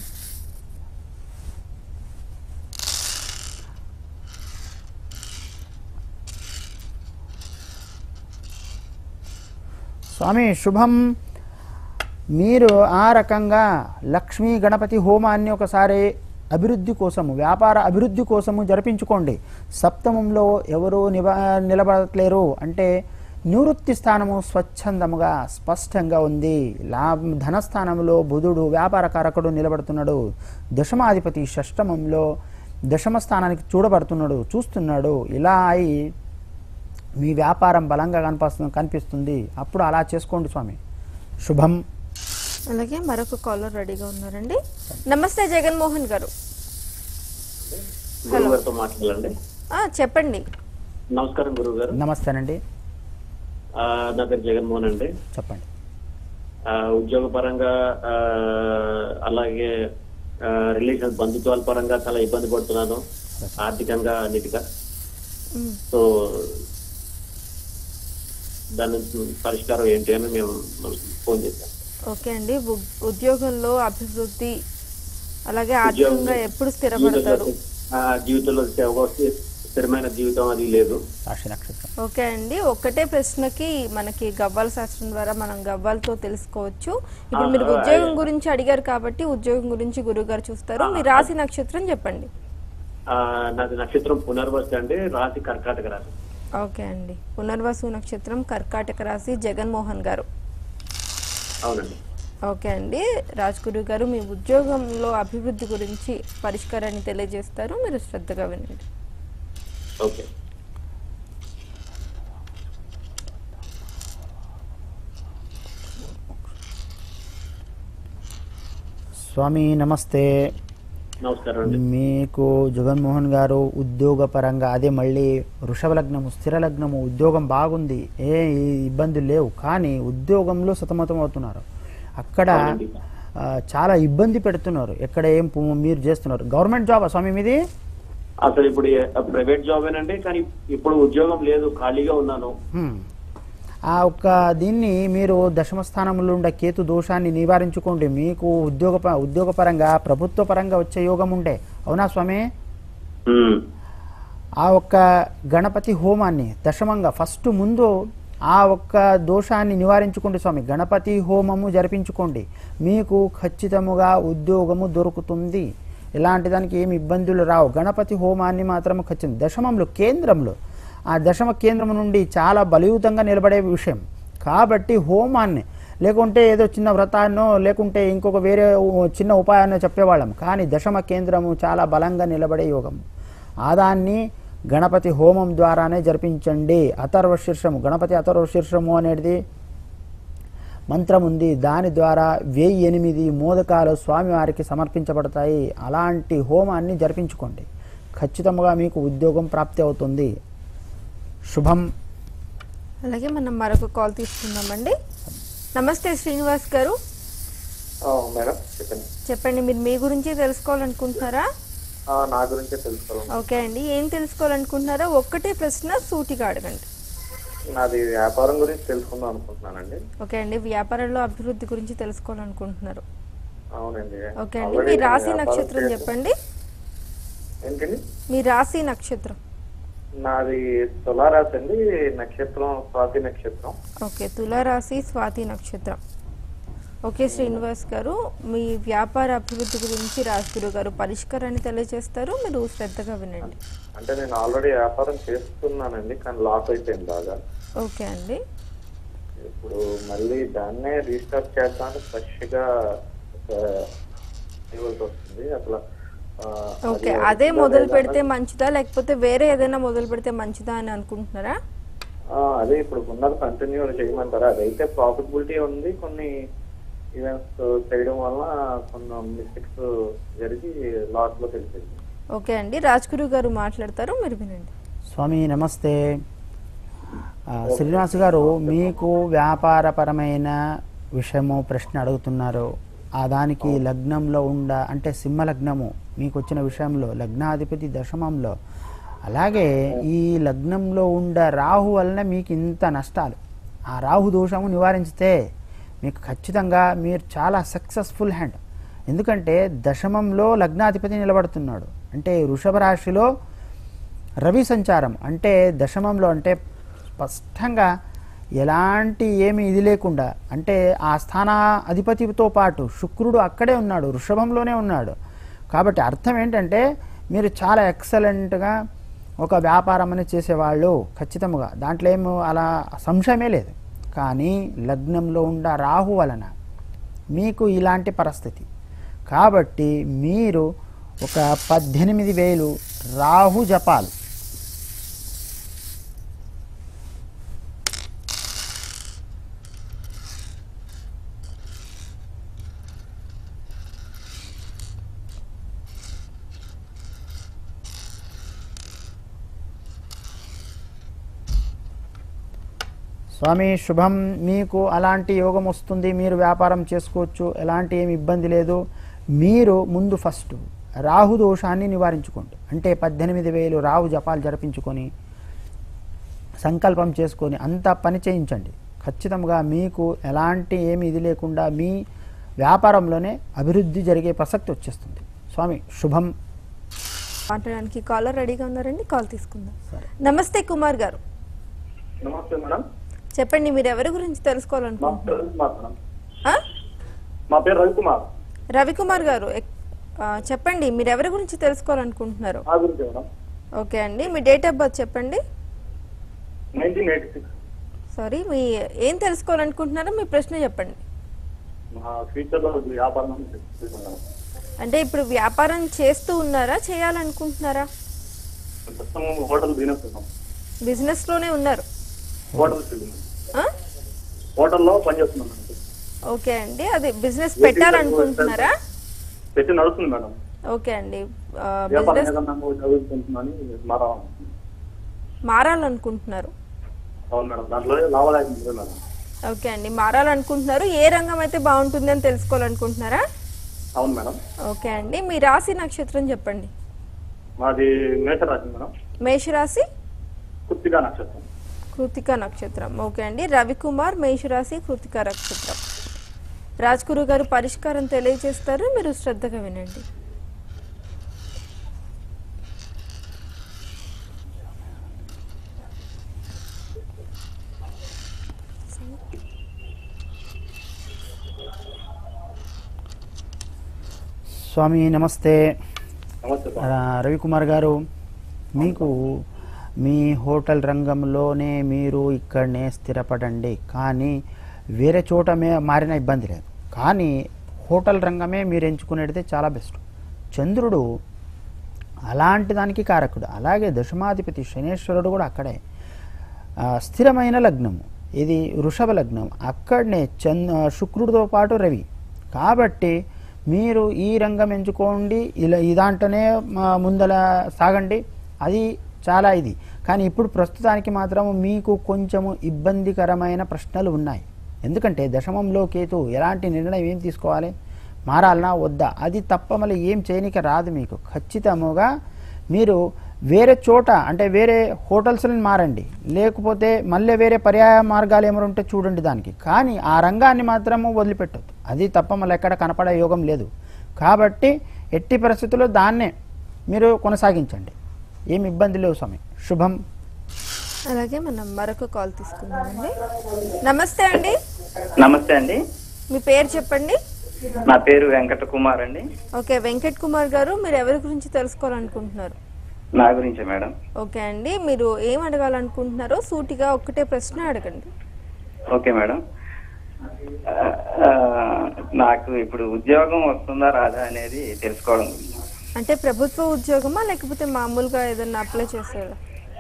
స్వామి శుభం మీరు ఆ రకంగా లక్ష్మీ గణపతి హోమాన్ని ఒకసారి అభివృద్ధి కోసము వ్యాపార అభివృద్ధి కోసము జరిపించుకోండి సప్తమంలో ఎవరు నిబ నిలబడట్లేరు అంటే నివృత్తి స్థానము స్వచ్ఛందముగా స్పష్టంగా ఉంది లాభ ధనస్థానంలో బుధుడు వ్యాపార కారకుడు నిలబడుతున్నాడు దశమాధిపతి షష్టమంలో దశమ స్థానానికి చూడబడుతున్నాడు చూస్తున్నాడు ఇలా అయి మీ వ్యాపారం బలంగా కనిపిస్తుంది కనిపిస్తుంది అప్పుడు అలా చేసుకోండి స్వామి శుభం అలాగే మరొక కాలర్ రెడీగా ఉన్నారండి నమస్తే జగన్మోహన్ గారు గురువు గారితో మాట్లాడాలండి ఆ, చెప్పండి నమస్కారం గురువు గారు నమస్తేనండి ఆ, నా పేరు జగన్మోహన్ అండి చెప్పండి ఆ, ఉద్యోగపరంగా ఆ, అలాగే రిలేషన్ బంధుత్వాల పరంగా చాలా ఇబ్బంది పడుతున్నాను ఆర్థికంగా అన్నిటిగా మ్, సో దాని పరిష్కారం ఏంటి అని మేము ఫోన్ చేశాం ఓకే అండి ఉ- ఉద్యోగంలో అభివృద్ధి అలాగే ఆర్థికంగా ఎప్పుడు స్థిరపడతారు ఆ, జీవితంలో ఒక స్థిరమైన జీవితం అది లేదు రాశి నక్షత్రం ఓకే అండి ఒక్కటే ప్రశ్నకి మనకి గవ్వాల శాస్త్రం ద్వారా మనం గవ్వాలతో తెలుసుకోవచ్చు ఇప్పుడు మీరు ఆ, ఉద్యోగం గురించి అడిగారు కాబట్టి ఉద్యోగం గురించి గురువు గారు చూస్తారు మీ రాశి నక్షత్రం చెప్పండి ఆ, నాది నక్షత్రం పునర్వసు అండి రాశి కర్కాటక రాశి ఓకే అండి పునర్వసు నక్షత్రం కర్కాటక రాశి జగన్మోహన్ గారు అవునండి ఓకే అండి రాజ్ గురువు గారు మీ ఉద్యోగంలో అభివృద్ధి గురించి పరిష్కారాన్ని తెలియజేస్తారు మీరు శ్రద్ధగా వినండి ఓకే స్వామి నమస్తే నమస్కారం అండి మీకు జగన్మోహన్ గారు ఉద్యోగ పరంగా అదే మళ్ళీ వృషభ లగ్నము స్థిర లగ్నము ఉద్యోగం బాగుంది ఏ ఇబ్బందులు లేవు కానీ ఉద్యోగంలో సతమతం అవుతున్నారు అక్కడ అవునండి. ఆ, చాలా ఇబ్బంది పెడుతున్నారు ఎక్కడ ఏం పు- మీరు చేస్తున్నారు గవర్నమెంట్ జాబా స్వామి మీది అసలు ఇప్పుడు ఏ- ప్రైవేట్ జాబేనండి కానీ ఇప్పుడు ఉద్యోగం లేదు ఖాళీగా ఉన్నాను హ్మ్. ఆ ఒక్క దీన్ని మీరు దశమ స్థానంలో ఉండే కేతు దోషాన్ని నివారించుకోండి మీకు ఉద్యోగ ప- ఉద్యోగపరంగా ప్రభుత్వ పరంగా వచ్చే యోగం ఉండే అవునా స్వామి ఉమ్. ఆ ఒక్క గణపతి హోమాన్ని దశమంగా ఫస్ట్ ముందు ఆ ఒక్క దోషాన్ని నివారించుకోండి స్వామి గణపతి హోమము జరిపించుకోండి మీకు ఖచ్చితముగా ఉద్యోగము దొరుకుతుంది ఇలాంటి దానికి ఏమి ఇబ్బందులు రావు గణపతి హోమాన్ని మాత్రం ఖచ్చితం దశమంలో కేంద్రంలో ఆ దశమ కేంద్రం నుండి చాలా బలయుతంగా నిలబడే విషయం కాబట్టి హోమాన్ని లేకుంటే ఏదో చిన్న వ్రతాన్నో లేకుంటే ఇంకొక వేరే ఉ- చిన్న ఉపాయాన్నో చెప్పేవాళ్ళం కానీ దశమ కేంద్రము చాలా బలంగా నిలబడే యోగం ఆదాన్ని గణపతి హోమం ద్వారానే జరిపించండి అథర్వ శీర్షము గణపతి అథర్వ శీర్షము అనేది మంత్రం ఉంది దాని ద్వారా వెయ్యి ఎనిమిది మోదకాలు స్వామివారికి సమర్పించబడతాయి అలాంటి హోమాన్ని జరిపించుకోండి ఖచ్చితంగా మీకు ఉద్యోగం ప్రాప్తి అవుతుంది శుభం అలాగే మనం మరొక కాల్ తీసుకుందామండి నమస్తే శ్రీనివాస్ గారు మేడం చెప్పండి చెప్పండి మీరు మీ గురించి తెలుసుకోవాలనుకుంటున్నారా ఆ, నా గురించే తెలుసుకోవాలి ఓకే అండి ఏం తెలుసుకోవాలనుకుంటున్నారా ఒక్కటే ప్రశ్న సూటిగా అడగండి నాది వ్యాపారం గురించి తెలుసుకుందాం అనుకుంటున్నానండి ఓకే అండి వ్యాపారంలో అభివృద్ధి గురించి తెలుసుకోవాలనుకుంటున్నారు అవునండి ఓకే అండి Already మీ నేను రాశి వ్యాపారం నక్షత్రం చేస్తూ- చెప్పండి ఏంటండి మీ రాశి నక్షత్రం నాది తులారాశి అండి నక్షత్రం స్వాతి నక్షత్రం ఓకే తులారాశి స్వాతి నక్షత్రం ఓకే శ్రీనివాస్ గారు మీ వ్యాపార అభివృద్ధి గురించి రాజ్గురు గారు పరిష్కారాన్ని తెలియజేస్తారు మీరు శ్రద్ధగా వినండి అంటే నేను ఆల్రెడీ వ్యాపారం చేస్తున్నానండి కానీ లాస్ అయిపోయింది బాగా ఓకే అండి ఇప్పుడు మళ్ళీ దాన్నే రీస్టార్ట్ చేస్తాను ఫ్రెష్ గా ఒక ఇవ్వాల్సి వస్తుంది అసలు ఆ, ఓకే అది అదే అవుతుందా మొదలు లేదా పెడితే మంచిదా లేకపోతే వేరే ఏదైనా మొదలు పెడితే మంచిదా అని అనుకుంటున్నారా ఆ, అదే ఇప్పుడు ఉన్నది కంటిన్యూ చేయమంటారా అదైతే ప్రాఫిటబిలిటీ ఉంది కొన్ని ఈవెంట్స్ చేయడం వల్ల కొన్ని మిస్టేక్స్ జరిగి లాస్ లో తెలిసింది ఓకే అండి రాజ్గురు గారు మాట్లాడతారు మీరు వినండి స్వామి నమస్తే ఆ, శ్రీనివాస్ గారు మీకు వ్యాపారపరమైన విషయము ప్రశ్న అడుగుతున్నారు ఆ దానికి లగ్నంలో ఉండ అంటే సింహ లగ్నము మీకు వచ్చిన విషయంలో లగ్నాధిపతి దశమంలో అలాగే ఈ లగ్నంలో ఉండ రాహు వలన మీకు ఇంత నష్టాలు ఆ రాహు దోషము నివారించితే మీకు ఖచ్చితంగా మీరు చాలా సక్సెస్ఫుల్ హ్యాండ్ ఎందుకంటే దశమంలో లగ్నాధిపతి నిలబడుతున్నాడు అంటే వృషభ రాశిలో రవి సంచారం అంటే దశమంలో అంటే స్పష్టంగా ఎలాంటి ఏమి ఇది లేకుండా అంటే ఆ స్థాన అధిపతితో పాటు శుక్రుడు అక్కడే ఉన్నాడు వృషభంలోనే ఉన్నాడు కాబట్టి అర్థం ఏంటంటే మీరు చాలా ఎక్సలెంట్గా ఒక వ్యాపారం అనేది చేసేవాళ్ళు ఖచ్చితంగా దాంట్లో ఏమో అలా సంశయమే లేదు కానీ లగ్నంలో ఉండ రాహు వలన మీకు ఇలాంటి పరిస్థితి కాబట్టి మీరు ఒక పద్దెనిమిది వేలు రాహు జపాలు స్వామి శుభం మీకు అలాంటి యోగం వస్తుంది మీరు వ్యాపారం చేసుకోవచ్చు ఎలాంటి ఏమి ఇబ్బంది లేదు మీరు ముందు ఫస్ట్ రాహు దోషాన్ని నివారించుకోండి అంటే పద్దెనిమిది వేలు రాహు జపాలు జరిపించుకొని సంకల్పం చేసుకొని అంతా పని చేయించండి ఖచ్చితంగా మీకు ఎలాంటి ఏమి ఇది లేకుండా మీ వ్యాపారంలోనే అభివృద్ధి జరిగే ప్రసక్తి వచ్చేస్తుంది స్వామి శుభం మాట్లాడడానికి కాలర్ రెడీగా ఉన్నారండి కాల్ తీసుకుందాం నమస్తే కుమార్ గారు నమస్తే మేడం చెప్పండి మీరు ఎవరి గురించి మా తెలుసుకోవాలనుకుంటున్నారు పేరు రవికుమార్ మేడం ఆ? మా పేరు రవికుమార్ రవికుమార్ గారు ఎక్- ఆ, చెప్పండి మీరు ఎవరి గురించి తెలుసుకోవాలనుకుంటున్నారు నా గురించి మేడం ఓకే అండి మీ డేట్ ఆఫ్ బర్త్ చెప్పండి నైన్టీన్ ఎయిటీ సిక్స్ సారీ మీ ఏం తెలుసుకోవాలనుకుంటున్నారో మీ ప్రశ్న చెప్పండి మా ఫ్యూచర్లో వ్యాపారం చేసుకుంటున్నాను. అంటే ఇప్పుడు వ్యాపారం చేస్తూ ఉన్నారా చేయాలనుకుంటున్నారా ప్రస్తుతం హోటల్ బిజినెస్ ఉన్నాం బిజినెస్లోనే ఉన్నారు హోటల్ బిజినెస్ ఆ? హోటల్లో పనిచేస్తున్నాం మేడం. ఓకే అండి అది బిజినెస్ పెట్టాలనుకుంటున్నారా పెట్టి నడుస్తుంది మేడం ఓకే అండి ఆ, వ్యాపారం బిజినెస్ ఏదన్నా చదువుకుంటున్నాను మారా మారాలనుకుంటున్నారు అవును మేడం దాంట్లో లాభదాయకం ఉంది మేడం ఓకే అండి మారాలనుకుంటున్నారు ఏ రంగం అయితే బాగుంటుంది అని తెలుసుకోవాలనుకుంటున్నారా అవును మేడం ఓకే అండి మీ రాశి నక్షత్రం చెప్పండి మాది మేషరాశి మేడం మేషరాశి కుర్తిగా నక్షత్రం కృతిక నక్షత్రం ఓకే అండి రవికుమార్ మేషరాశి కృతిక నక్షత్రం రాజ్గురు గారు పరిష్కారం తెలియజేస్తారు మీరు శ్రద్ధగా వినండి స్వామి నమస్తే నమస్తే ఆ, రవికుమార్ గారు మీకు మీ హోటల్ రంగంలోనే మీరు ఇక్కడనే స్థిరపడండి కానీ వేరే చోట మే మారిన ఇబ్బంది లేదు కానీ హోటల్ రంగమే మీరు ఎంచుకునేది చాలా బెస్ట్ చంద్రుడు అలాంటి దానికి కారకుడు అలాగే దశమాధిపతి శనేశ్వరుడు కూడా అక్కడే ఆ, స్థిరమైన లగ్నము ఇది వృషభ లగ్నం అక్కడనే చంద్ శుక్రుడితో పాటు రవి కాబట్టి మీరు ఈ రంగం ఎంచుకోండి ఇలా ఈ దాంట్లోనే ఆ, ముందల సాగండి అది చాలా ఇది కానీ ఇప్పుడు ప్రస్తుతానికి మాత్రం మీకు కొంచెము ఇబ్బందికరమైన ప్రశ్నలు ఉన్నాయి ఎందుకంటే దశమంలో కేతు ఎలాంటి నిర్ణయం ఏం తీసుకోవాలి మారాలనా వద్దా అది తప్ప మళ్ళీ ఏం చేయనిక రాదు మీకు ఖచ్చితముగా మీరు వేరే చోట అంటే వేరే హోటల్స్ని మారండి లేకపోతే మళ్ళీ వేరే పర్యాయ మార్గాలు ఏమైనా ఉంటే చూడండి దానికి కానీ ఆ రంగాన్ని మాత్రము వదిలిపెట్టద్దు అది తప్ప మళ్ళీ ఎక్కడ కనపడే యోగం లేదు కాబట్టి ఎట్టి పరిస్థితుల్లో దాన్నే మీరు కొనసాగించండి ఏమి ఇబ్బంది లేవు స్వామి శుభం అలాగే మనం మరొక కాల్ తీసుకుందామండి నమస్తే అండి నమస్తే అండి మీ పేరు చెప్పండి నా పేరు వెంకట కుమార్ అండి ఓకే వెంకట్ కుమార్ గారు మీరు ఎవరి గురించి తెలుసుకోవాలనుకుంటున్నారు నా గురించే మేడం ఓకే అండి మీరు ఏం అడగాలనుకుంటున్నారో సూటిగా ఒక్కటే ప్రశ్న అడగండి ఓకే మేడం ఆ, ఆ, నాకు ఇప్పుడు ఉద్యోగం వస్తుందా రాదా అనేది తెలుసుకోవడం గురించి. అంటే ప్రభుత్వ ఉద్యోగమా లేకపోతే మామూలుగా ఏదైనా అప్లై చేసారా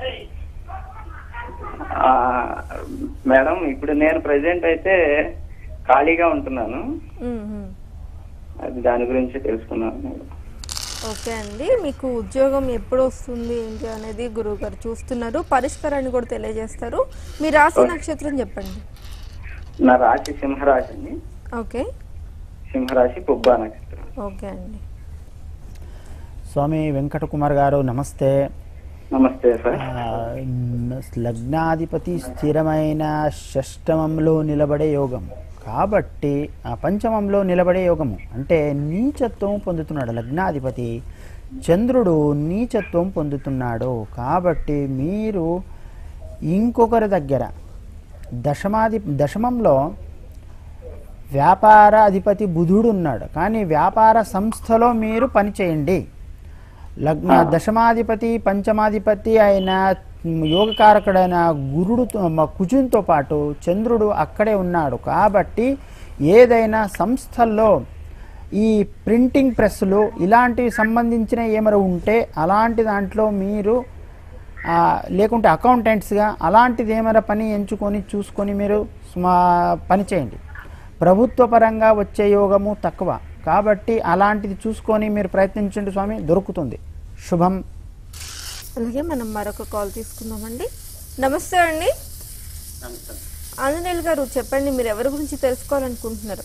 ఆ, మేడం ఇప్పుడు నేను ప్రజెంట్ అయితే ఖాళీగా ఉంటున్నాను మ్మ్, మ్మ్. అది దాని గురించి తెలుసుకున్నాను మేడం. ఓకే అండి మీకు ఉద్యోగం ఎప్పుడు వస్తుంది ఏంటి అనేది గురువు గారు చూస్తున్నారు పరిష్కారాన్ని కూడా తెలియజేస్తారు మీ రాశి నక్షత్రం చెప్పండి నా రాశి సింహరాశి అండి ఓకే సింహరాశి పుబ్బా నక్షత్రం ఓకే అండి స్వామి వెంకట కుమార్ గారు నమస్తే నమస్తే సార్ ఆ, మ్, లగ్నాధిపతి స్థిరమైన షష్టమంలో నిలబడే యోగం కాబట్టి ఆ పంచమంలో నిలబడే యోగము అంటే నీచత్వం పొందుతున్నాడు లగ్నాధిపతి చంద్రుడు నీచత్వం పొందుతున్నాడు కాబట్టి మీరు ఇంకొకరి దగ్గర దశమాధి దశమంలో వ్యాపార అధిపతి బుధుడు ఉన్నాడు కానీ వ్యాపార సంస్థలో మీరు పనిచేయండి లగ్న దశమాధిపతి పంచమాధిపతి అయిన యోగకారకుడైన గురుడుతో మ- కుజునితో పాటు చంద్రుడు అక్కడే ఉన్నాడు కాబట్టి ఏదైనా సంస్థల్లో ఈ ప్రింటింగ్ ప్రెస్లు ఇలాంటివి సంబంధించిన ఏమైనా ఉంటే అలాంటి దాంట్లో మీరు ఆ, లేకుంటే అకౌంటెంట్స్గా అలాంటిది ఏమైనా పని ఎంచుకొని చూసుకొని మీరు స్మ- పని చేయండి ప్రభుత్వ పరంగా వచ్చే యోగము తక్కువ కాబట్టి అలాంటిది చూసుకొని మీరు ప్రయత్నించండి స్వామి దొరుకుతుంది శుభం అలాగే మనం మరొక కాల్ తీసుకుందామండి నమస్తే అండి ఆంజనేయులు గారు చెప్పండి మీరు ఎవరి గురించి తెలుసుకోవాలనుకుంటున్నారు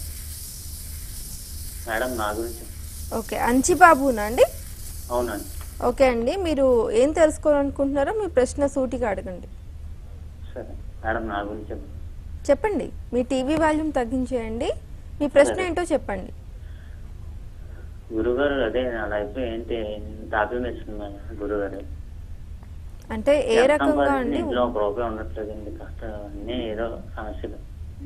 మేడం నా గురించి ఓకే అంచిబాబునా అండి అవునండి ఓకే అండి మీరు ఏం తెలుసుకోవాలనుకుంటున్నారో మీ ప్రశ్న సూటిగా అడగండి సరే మేడం నా గురించి చెప్పండి మీ టీవీ వాల్యూమ్ తగ్గించేయండి మీ ప్రశ్న ఏంటో చెప్పండి గురుగారు అదే నా లైఫ్ లో ఏంటి ఇంత హ్యాపీనెస్ ఇస్తుంది మేడం గురుగారు అంటే ఏ ఎంత రకంగా సంపాదించినా అండి ఇంట్లో ఒక రూపాయి ఉండట్లేదండి కష్టం అన్నీ ఏదో సమస్యలు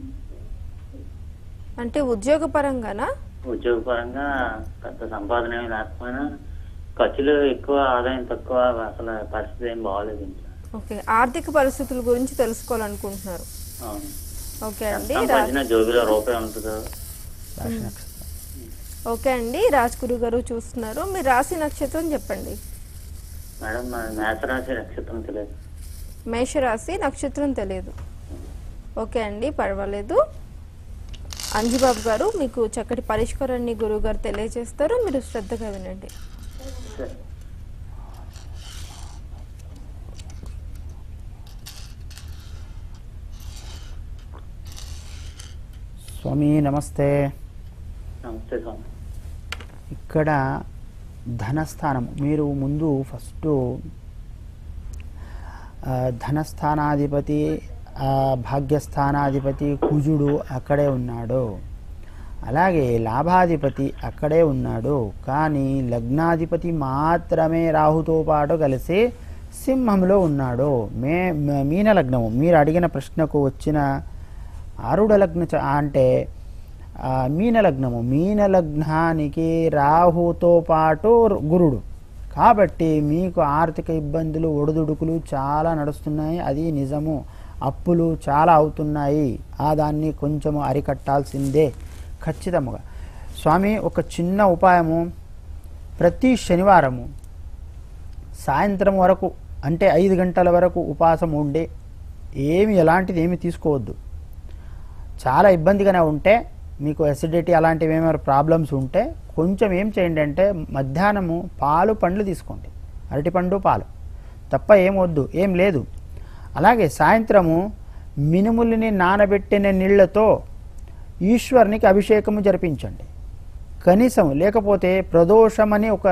అంటే ఉద్యోగపరంగానా ఉద్యోగపరంగా పెద్ద సంపాదన ఏమీ లేకపోయినా ఖర్చులు ఎక్కువ ఆదాయం తక్కువ అసలు పరిస్థితి ఏం బాగోలేదు ఇంట్లో ఓకే ఆర్థిక పరిస్థితుల గురించి తెలుసుకోవాలనుకుంటున్నారు అవును ఓకే అండి రా- సంపాదించిన జోబిలో రూపాయి ఉంటుందో రాశి నక్షత్రం ఓకే అండి రాజ్ గురు గారు చూస్తున్నారు మీరు రాశి నక్షత్రం చెప్పండి మేడం మా మేషరాశి నక్షత్రం తెలియదు మేషరాశి నక్షత్రం తెలియదు ఓకే అండి పర్వాలేదు అంజుబాబు గారు మీకు చక్కటి పరిష్కారాన్ని గురువు గారు తెలియజేస్తారు మీరు శ్రద్ధగా వినండి సరే స్వామి నమస్తే నమస్తే స్వామి ఇక్కడ ధనస్థానం మీరు ముందు ఫస్ట్ ఆ, ధనస్థానాధిపతి ఆ, భాగ్యస్థానాధిపతి కుజుడు అక్కడే ఉన్నాడు అలాగే లాభాధిపతి అక్కడే ఉన్నాడు కానీ లగ్నాధిపతి మాత్రమే రాహుతో పాటు కలిసి సింహంలో ఉన్నాడు మే మ- మీన లగ్నము మీరు అడిగిన ప్రశ్నకు వచ్చిన ఆరుడ లగ్న చ- అంటే ఆ, మీన లగ్నము మీన లగ్నానికి రాహుతో పాటు రు- గురుడు కాబట్టి మీకు ఆర్థిక ఇబ్బందులు ఒడిదుడుకులు చాలా నడుస్తున్నాయి అది నిజము అప్పులు చాలా అవుతున్నాయి ఆ దాన్ని కొంచెము అరికట్టాల్సిందే ఖచ్చితముగా స్వామి ఒక చిన్న ఉపాయము ప్రతి శనివారము సాయంత్రం వరకు అంటే ఐదు గంటల వరకు ఉపాసం ఉండి ఏమి ఎలాంటిది ఏమి తీసుకోవద్దు చాలా ఇబ్బందిగానే ఉంటే మీకు ఎసిడిటీ అలాంటివి ఏమైనా ప్రాబ్లమ్స్ ఉంటే కొంచెం ఏం చేయండి అంటే మధ్యాహ్నము పాలు పండ్లు తీసుకోండి అరటిపండు పాలు తప్ప ఏం వద్దు ఏం లేదు అలాగే సాయంత్రము మినుములని నానబెట్టిన నీళ్లతో ఈశ్వరునికి అభిషేకము జరిపించండి కనీసం లేకపోతే ప్రదోషమని ఒక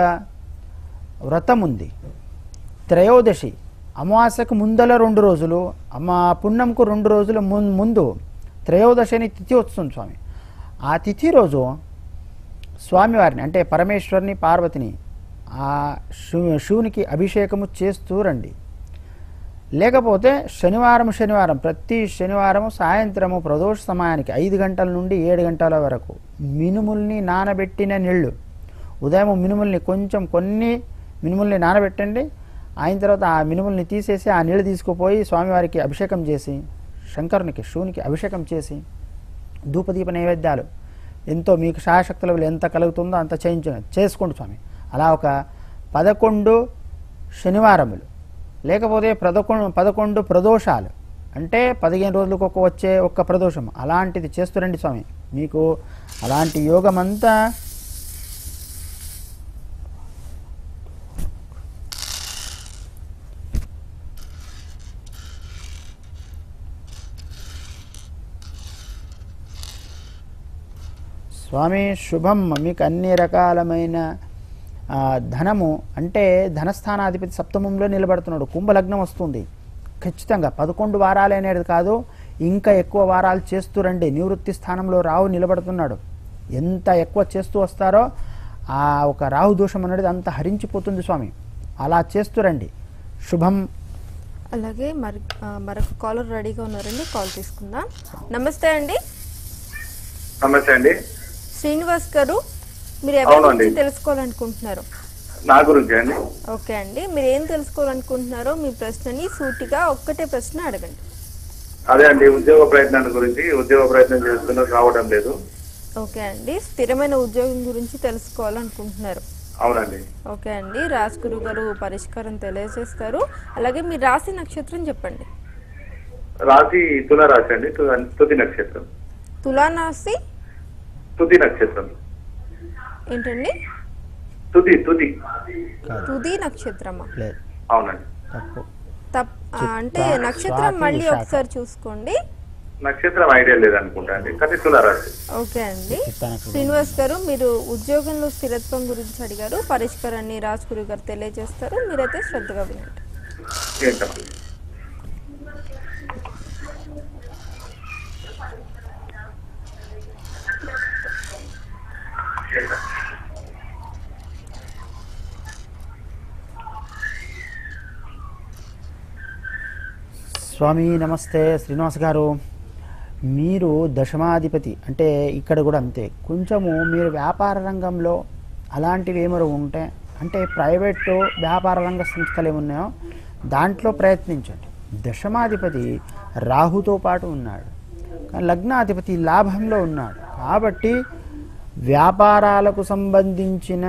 వ్రతం ఉంది త్రయోదశి అమావాస్యకు ముందల రెండు రోజులు అమ్మా పుణ్యంకు రెండు రోజుల ముం- ముందు త్రయోదశి అని తిథి వస్తుంది స్వామి ఆ తిథి రోజు స్వామివారిని అంటే పరమేశ్వరుని పార్వతిని ఆ శివు శివునికి అభిషేకము చేస్తూ రండి లేకపోతే శనివారం శనివారం ప్రతి శనివారము సాయంత్రము ప్రదోష సమయానికి ఐదు గంటల నుండి ఏడు గంటల వరకు మినుముల్ని నానబెట్టిన నీళ్లు ఉదయం మినుముల్ని కొంచెం కొన్ని మినుముల్ని నానబెట్టండి అయిన తర్వాత ఆ మినుముల్ని తీసేసి ఆ నీళ్ళు తీసుకుపోయి స్వామివారికి అభిషేకం చేసి శంకరునికి శివునికి అభిషేకం చేసి ధూపదీప నైవేద్యాలు ఎంతో మీకు శాయశక్తుల వల్ల ఎంత కలుగుతుందో అంత చేయించ చేసుకోండి స్వామి అలా ఒక పదకొండు శనివారములు లేకపోతే పదకొండు పదకొండు ప్రదోషాలు అంటే పదిహేను రోజులకు ఒక వచ్చే ఒక్క ప్రదోషం అలాంటిది చేస్తురండి స్వామి మీకు అలాంటి యోగం అంతా స్వామి శుభం మీకు అన్ని రకాలమైన ఆ, ధనము అంటే ధనస్థానాధిపతి సప్తమంలో నిలబడుతున్నాడు కుంభలగ్నం వస్తుంది ఖచ్చితంగా పదకొండు వారాలే అనేది కాదు ఇంకా ఎక్కువ వారాలు చేస్తూ రండి నివృత్తి స్థానంలో రాహు నిలబడుతున్నాడు ఎంత ఎక్కువ చేస్తూ వస్తారో ఆ ఒక రాహు దోషం అనేది అంత హరించిపోతుంది స్వామి అలా చేస్తూ రండి శుభం అలాగే మరి ఆ, మరొక కాలర్ రెడీగా ఉన్నారండి కాల్ తీసుకుందాం నమస్తే అండి నమస్తే అండి శ్రీనివాస్ గారు మీరు ఎవరి అవునండి. గురించి తెలుసుకోవాలనుకుంటున్నారు నా గురించి అండి ఓకే అండి మీరు ఏం తెలుసుకోవాలనుకుంటున్నారో మీ ప్రశ్నని సూటిగా ఒక్కటే ప్రశ్న అడగండి అదే అండి ఉద్యోగ ప్రయత్నాల గురించి ఉద్యోగ ప్రయత్నం చేస్తున్నా రావడం లేదు ఓకే అండి స్థిరమైన ఉద్యోగం గురించి తెలుసుకోవాలనుకుంటున్నారు అవునండి ఓకే అండి రాజ్ గురు గారు పరిష్కారం తెలియజేస్తారు అలాగే మీ రాశి నక్షత్రం చెప్పండి రాశి తుల రాశి అండి తు- తుది నక్షత్రం తులారాశి తుది నక్షత్రం ఏంటండి తుది తుది తుది నక్షత్రమా లేదు అవునండి తప్పు తప్ ఆ, అంటే చిత్తా, నక్షత్రం స్వాతి, మళ్ళీ విశాఖ. ఒకసారి చూసుకోండి నక్షత్రం ఐడియా లేదనుకుంటా అండి కానీ తుల రాశి ఓకే అండి చిత్తా నక్షత్రం. శ్రీనివాస్ గారు మీరు ఉద్యోగంలో స్థిరత్వం గురించి అడిగారు పరిష్కారాన్ని రాజ్ గురు గారు తెలియజేస్తారు మీరైతే శ్రద్ధగా వినండి ఏంటమ్మా స్వామి నమస్తే శ్రీనివాస్ గారు మీరు దశమాధిపతి అంటే ఇక్కడ కూడా అంతే కొంచెము మీరు వ్యాపార రంగంలో అలాంటివి ఏమైనా ఉంటే అంటే ప్రైవేట్ వ్యాపార రంగ సంస్థలు ఏమున్నాయో దాంట్లో ప్రయత్నించండి దశమాధిపతి రాహుతో పాటు ఉన్నాడు కానీ లగ్నాధిపతి లాభంలో ఉన్నాడు కాబట్టి వ్యాపారాలకు సంబంధించిన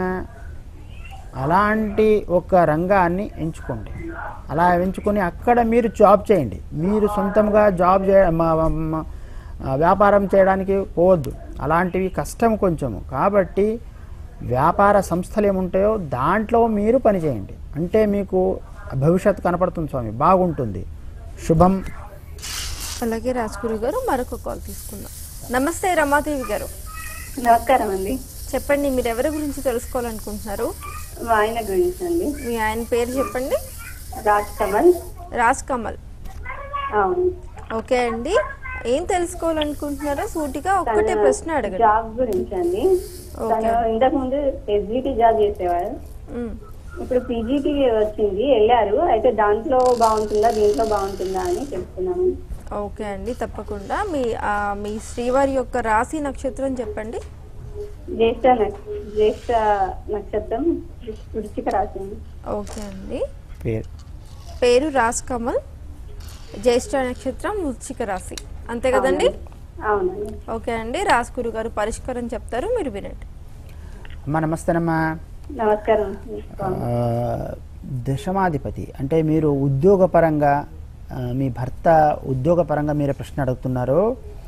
అలాంటి ఒక రంగాన్ని ఎంచుకోండి అలా ఎంచుకొని అక్కడ మీరు జాబ్ చేయండి మీరు సొంతంగా జాబ్ చే మ- మ- ఆ, వ్యాపారం చేయడానికి పోవద్దు అలాంటివి కష్టం కొంచెము కాబట్టి వ్యాపార సంస్థలు ఏముంటాయో దాంట్లో మీరు పని చేయండి అంటే మీకు భవిష్యత్తు కనపడుతుంది స్వామి బాగుంటుంది శుభం అలాగే రాజ్గురు గారు మరొక కాల్ తీసుకుందాం నమస్తే రమాదేవి గారు నమస్కారం అండి చెప్పండి మీరు ఎవరి గురించి తెలుసుకోవాలనుకుంటున్నారు మా ఆయన గురించి అండి మీ ఆయన పేరు చెప్పండి రాజ్ కమల్ రాజ్ కమల్ అవును ఓకే అండి ఏం తెలుసుకోవాలనుకుంటున్నారో సూటిగా ఒక్కటే తన ప్రశ్న అడగండి జాబ్ గురించి అండి ఓకే. తను ఇంతకు ముందు ఎస్జిటి జాబ్ చేసేవాడు మ్. ఇప్పుడు పీజీటీ వచ్చింది వెళ్ళారు అయితే దాంట్లో బాగుంటుందా దీంట్లో బాగుంటుందా అని తెలుసుకున్నాము ఓకే అండి తప్పకుండా మీ ఆ, మీ శ్రీవారి యొక్క రాశి నక్షత్రం చెప్పండి జ్యేష్ఠ నక్ష- జ్యేష్ఠ నక్షత్రం వృ- వృశ్చిక రాశి అండి. ఓకే అండి పేరు పేరు రాజ్ కమల్ జ్యేష్ఠ నక్షత్రం వృశ్చిక రాశి అంతే కదండి అవునండి ఓకే అండి రాజ్ గురు గారు పరిష్కారం చెప్తారు మీరు వినండి అమ్మా నమస్తేనమ్మా నమస్కారం ఆ, దశమాధిపతి అంటే మీరు ఉద్యోగపరంగా ఆ, మీ భర్త ఉద్యోగపరంగా మీరు ప్రశ్న అడుగుతున్నారు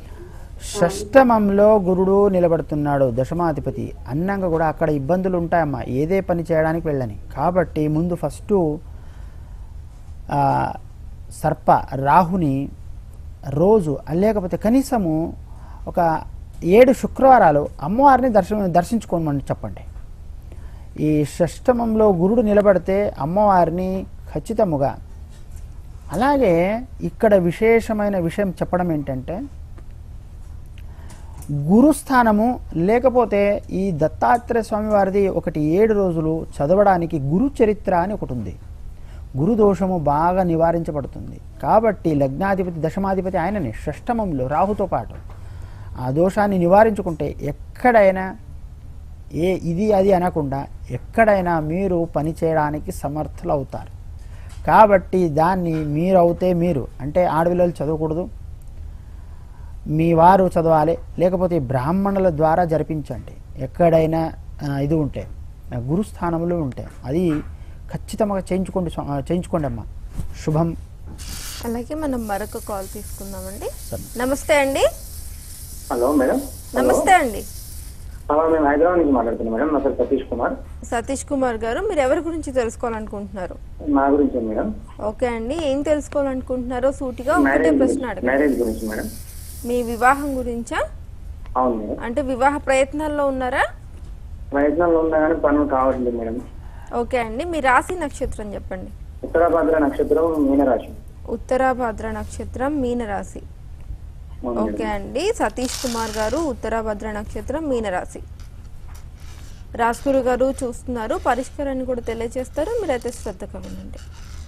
షష్టమంలో గురుడు నిలబడుతున్నాడు దశమాధిపతి అన్నంగా కూడా అక్కడ ఇబ్బందులు ఉంటాయమ్మా ఏదే పని చేయడానికి వెళ్ళని కాబట్టి ముందు ఫస్ట్ ఆ, సర్ప రాహుని రోజు లేకపోతే కనీసము ఒక ఏడు శుక్రవారాలు అమ్మవారిని దర్శనం దర్శించుకోమని చెప్పండి ఈ షష్టమంలో గురుడు నిలబడితే అమ్మవారిని ఖచ్చితముగా అలాగే ఇక్కడ విశేషమైన విషయం చెప్పడం ఏంటంటే గురుస్థానము లేకపోతే ఈ దత్తాత్రేయ స్వామి వారిది ఒకటి ఏడు రోజులు చదవడానికి గురు చరిత్ర అని ఒకటి ఉంది గురు దోషము బాగా నివారించబడుతుంది కాబట్టి లగ్నాధిపతి దశమాధిపతి ఆయననే షష్టమంలో రాహుతో పాటు ఆ దోషాన్ని నివారించుకుంటే ఎక్కడైనా ఏ ఇది అది అనకుండా ఎక్కడైనా మీరు పని చేయడానికి సమర్థులు అవుతారు కాబట్టి దాన్ని మీరు అవుతే మీరు అంటే ఆడపిల్లలు చదవకూడదు మీ వారు చదవాలి లేకపోతే బ్రాహ్మణుల ద్వారా జరిపించండి ఎక్కడైనా ఆ, ఇది ఉంటే ఆ, గురుస్థానములు ఉంటే అది ఖచ్చితంగా చేయించుకోండి స్వా- ఆ, చేయించుకోండి అమ్మా శుభం అలాగే మనం మరొక కాల్ తీసుకుందామండి నమస్తే అండి హలో మేడం నమస్తే అండి ఆ, మేము హైదరాబాద్ నుంచి మాట్లాడుతున్నాం మేడం నా పేరు సతీష్ కుమార్ సతీష్ కుమార్ గారు మీరు ఎవరి గురించి తెలుసుకోవాలనుకుంటున్నారు నా గురించి మేడం ఓకే అండి ఏం తెలుసుకోవాలనుకుంటున్నారో సూటిగా ఒకటే మ్యారేజ్ ప్రశ్న గురించి అడగండి మ్యారేజ్ గురించి మేడం మీ వివాహం గురించా అవును మేడం అంటే వివాహ ప్రయత్నాల్లో ఉన్నారా ప్రయత్నాలు ఉన్నా కానీ పనులు కావట్లేదు మేడం ఓకే అండి మీ రాశి నక్షత్రం చెప్పండి ఉత్తరాభద్ర నక్షత్రం మీనరాశి ఉత్తరాభద్ర నక్షత్రం మీనరాశి అవును ఓకే మేడం. అండి సతీష్ కుమార్ గారు ఉత్తరాభద్ర నక్షత్రం మీనరాశి రాజ్గురు గారు చూస్తున్నారు పరిష్కారాన్ని కూడా తెలియజేస్తారు మీరైతే శ్రద్ధగా వినండి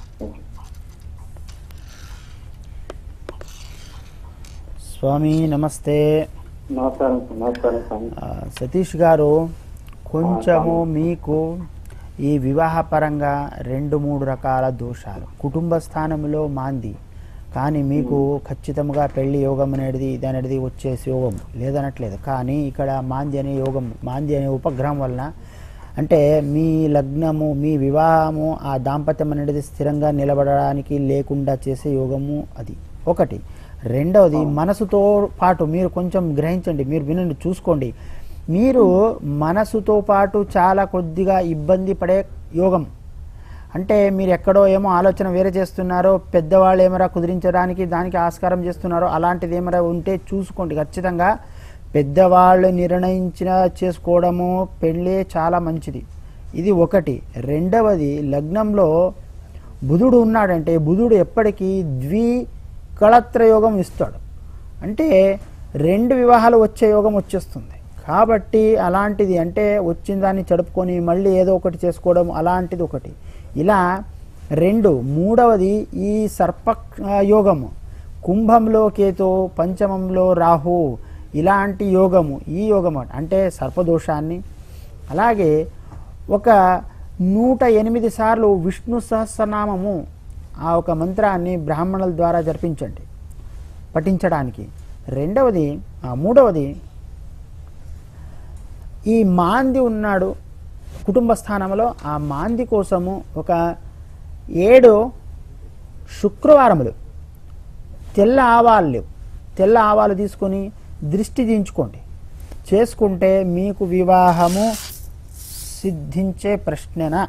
స్వామి నమస్తే నమస్కారం నమస్కారం స్వామి ఆ, సతీష్ గారు కొంచెము మీకు ఈ వివాహపరంగా రెండు మూడు రకాల దోషాలు కుటుంబ స్థానంలో మాంది కానీ మీకు ఖచ్చితంగా పెళ్లి యోగం అనేది ఇది అనేది వచ్చేసి యోగం లేదనట్లేదు కానీ ఇక్కడ మాంది అనే యోగం మాంది అనే ఉపగ్రహం వలన అంటే మీ లగ్నము మీ వివాహము ఆ దాంపత్యం అనేది స్థిరంగా నిలబడడానికి లేకుండా చేసే యోగము అది ఒకటి రెండవది మనసుతో పాటు మీరు కొంచెం గ్రహించండి మీరు వినండి చూసుకోండి మీరు మనసుతో పాటు చాలా కొద్దిగా ఇబ్బంది పడే యోగం అంటే మీరు ఎక్కడో ఏమో ఆలోచన వేరే చేస్తున్నారో పెద్దవాళ్ళు ఏమరా కుదిరించడానికి దానికి ఆస్కారం చేస్తున్నారో అలాంటిది ఏమరా ఉంటే చూసుకోండి ఖచ్చితంగా పెద్దవాళ్ళు నిర్ణయించిన చేసుకోవడము పెళ్ళే చాలా మంచిది ఇది ఒకటి రెండవది లగ్నంలో బుధుడు ఉన్నాడంటే బుధుడు ఎప్పటికీ ద్వి కళత్ర యోగం ఇస్తాడు అంటే రెండు వివాహాలు వచ్చే యోగం వచ్చేస్తుంది కాబట్టి అలాంటిది అంటే వచ్చిన దాన్ని చడుపుకొని మళ్ళీ ఏదో ఒకటి చేసుకోవడం అలాంటిది ఒకటి ఇలా రెండు మూడవది ఈ సర్ప ఆ, యోగము కుంభంలో కేతో పంచమంలో రాహు ఇలాంటి యోగము ఈ యోగము అంటే సర్పదోషాన్ని అలాగే ఒక నూట ఎనిమిది సార్లు విష్ణు సహస్రనామము ఆ ఒక మంత్రాన్ని బ్రాహ్మణుల ద్వారా జరిపించండి పఠించడానికి రెండవది ఆ, మూడవది ఈ మాంది ఉన్నాడు కుటుంబ స్థానంలో ఆ మాంది కోసము ఒక ఏడు శుక్రవారములు తెల్ల ఆవాలు తెల్ల ఆవాలు తీసుకొని దృష్టి దించుకోండి చేసుకుంటే మీకు వివాహము సిద్ధించే ప్రశ్ననా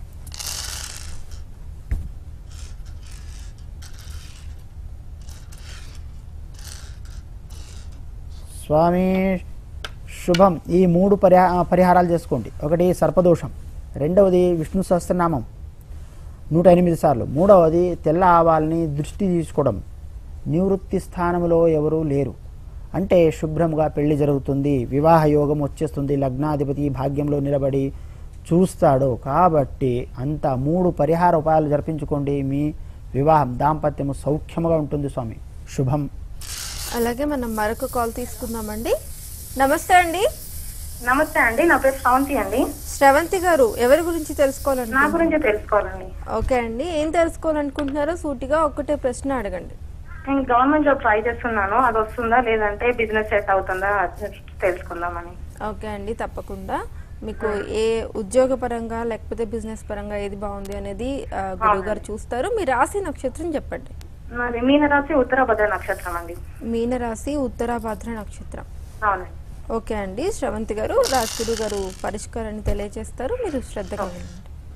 స్వామి శుభం ఈ మూడు పరిహా పరిహారాలు చేసుకోండి ఒకటి సర్పదోషం రెండవది విష్ణు సహస్రనామం నూట ఎనిమిది సార్లు మూడవది తెల్ల ఆవాల్ని దృష్టి తీసుకోవడం నివృత్తి స్థానంలో ఎవరూ లేరు అంటే శుభ్రంగా పెళ్లి జరుగుతుంది వివాహ యోగం వచ్చేస్తుంది లగ్నాధిపతి భాగ్యంలో నిలబడి చూస్తాడు కాబట్టి అంత మూడు పరిహార ఉపాయాలు జరిపించుకోండి మీ వివాహం దాంపత్యము సౌఖ్యముగా ఉంటుంది స్వామి శుభం అలాగే మనం మరొక కాల్ తీసుకుందామండి నమస్తే అండి నమస్తే అండి నా పేరు శ్రవంతి అండి శ్రవంతి గారు ఎవరి గురించి తెలుసుకోవాలండి నా గురించే తెలుసుకోవాలండి ఓకే అండి ఏం తెలుసుకోవాలనుకుంటున్నారో సూటిగా ఒక్కటే ప్రశ్న అడగండి నేను గవర్నమెంట్ జాబ్ ట్రై చేస్తున్నాను అది వస్తుందా లేదంటే బిజినెస్ సెట్ అవుతుందా అది తెలుసుకుందామని ఓకే అండి తప్పకుండా మీకు ఏ ఉద్యోగ పరంగా లేకపోతే బిజినెస్ పరంగా ఏది బాగుంది అనేది ఆ, గురువు గారు చూస్తారు మీ రాశి నక్షత్రం చెప్పండి నాది మీనరాశి ఉత్తరాభద్ర నక్షత్రం అండి మీనరాశి ఉత్తరాభాద్ర నక్షత్రం అవునండి ఓకే అండి శ్రవంతి గారు రాజగురు గారు పరిష్కారాన్ని తెలియజేస్తారు మీరు శ్రద్ధగా వినండి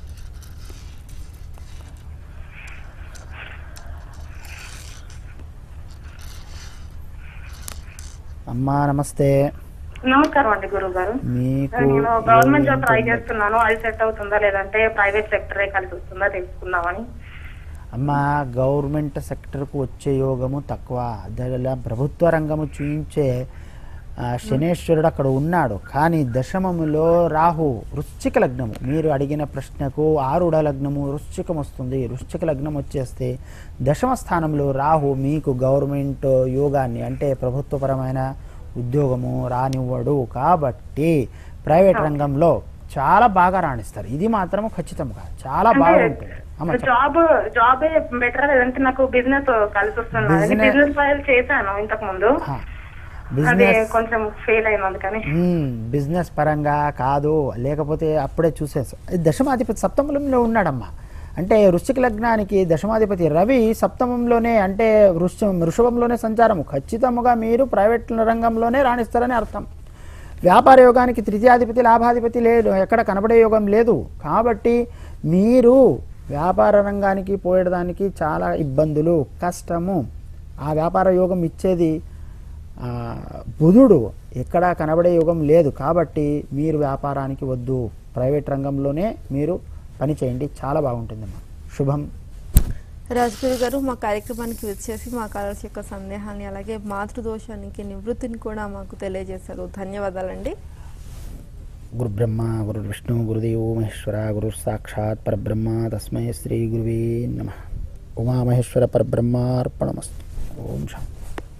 అమ్మా నమస్తే నమస్కారం అండి గురువు గారు మీకు నేను గవర్నమెంట్ జాబ్ ఏం ట్రై తొందర- చేస్తున్నాను అది సెట్ అవుతుందా లేదంటే ప్రైవేట్ సెక్టరే కలిసి వస్తుందా తెలుసుకుందామని అమ్మ గవర్నమెంట్ సెక్టర్కు వచ్చే యోగము తక్కువ అదే ప్రభుత్వ రంగము చూయించే ఆ, శనేశ్వరుడు అక్కడ ఉన్నాడు కానీ దశమములో రాహు వృశ్చిక లగ్నము మీరు అడిగిన ప్రశ్నకు ఆరుడ లగ్నము వృశ్చికం వస్తుంది వృశ్చిక లగ్నం వచ్చేస్తే దశమ స్థానంలో రాహు మీకు గవర్నమెంట్ యోగాన్ని అంటే ప్రభుత్వపరమైన ఉద్యోగము రానివ్వడు కాబట్టి ప్రైవేట్ రంగంలో చాలా బాగా రాణిస్తారు ఇది మాత్రం ఖచ్చితంగా చాలా బాగుంటుంది అమ్మ చెప్పండి. జాబ్ జాబ్ బెటర్ లేదంటే నాకు బిజినెస్ కలిసి వస్తుంది Business- బిజినెస్ ఫైల్ చేశాను ఇంతకు ముందు అది బిజినెస్ కొంచెం ఫెయిల్ అయింది అందుకని మ్మ్. బిజినెస్ పరంగా కాదు లేకపోతే అప్పుడే చూసేసి దశమాధిపతి సప్తమంలో ఉన్నాడమ్మా అంటే వృశ్చిక లగ్నానికి దశమాధిపతి రవి సప్తమంలోనే అంటే వృష వృషభంలోనే సంచారము ఖచ్చితముగా మీరు ప్రైవేట్ రంగంలోనే రాణిస్తారని అర్థం వ్యాపార యోగానికి తృతీయాధిపతి లాభాధిపతి లేదు ఎక్కడ కనబడే యోగం లేదు కాబట్టి మీరు వ్యాపార రంగానికి పోయేదానికి చాలా ఇబ్బందులు కష్టము ఆ వ్యాపార యోగం ఇచ్చేది ఆ, బుధుడు ఎక్కడా కనబడే యోగం లేదు కాబట్టి మీరు వ్యాపారానికి వద్దు ప్రైవేట్ రంగంలోనే మీరు పని చేయండి చాలా బాగుంటుందమ్మా శుభం రాజగురు గారు మా కార్యక్రమానికి వచ్చేసి మా కలర్స్ యొక్క సందేహాన్ని అలాగే మాతృదోషానికి నివృత్తిని కూడా మాకు తెలియజేశారు ధన్యవాదాలండి గురు బ్రహ్మ గురు విష్ణు గురుదేవో మహేశ్వర గురు సాక్షాత్ పరబ్రహ్మ తస్మై శ్రీ గురువే నమ ఉమామహేశ్వర పరబ్రహ్మార్పణమస్తు ఓం శాంతి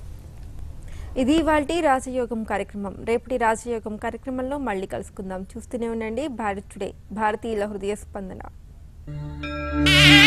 ఇది ఇవాల్టి రాజయోగం కార్యక్రమం రేపటి రాజయోగం కార్యక్రమంలో మళ్ళీ కలుసుకుందాం చూస్తూనే ఉండండి భారత్ టుడే భారతీయుల హృదయ స్పందన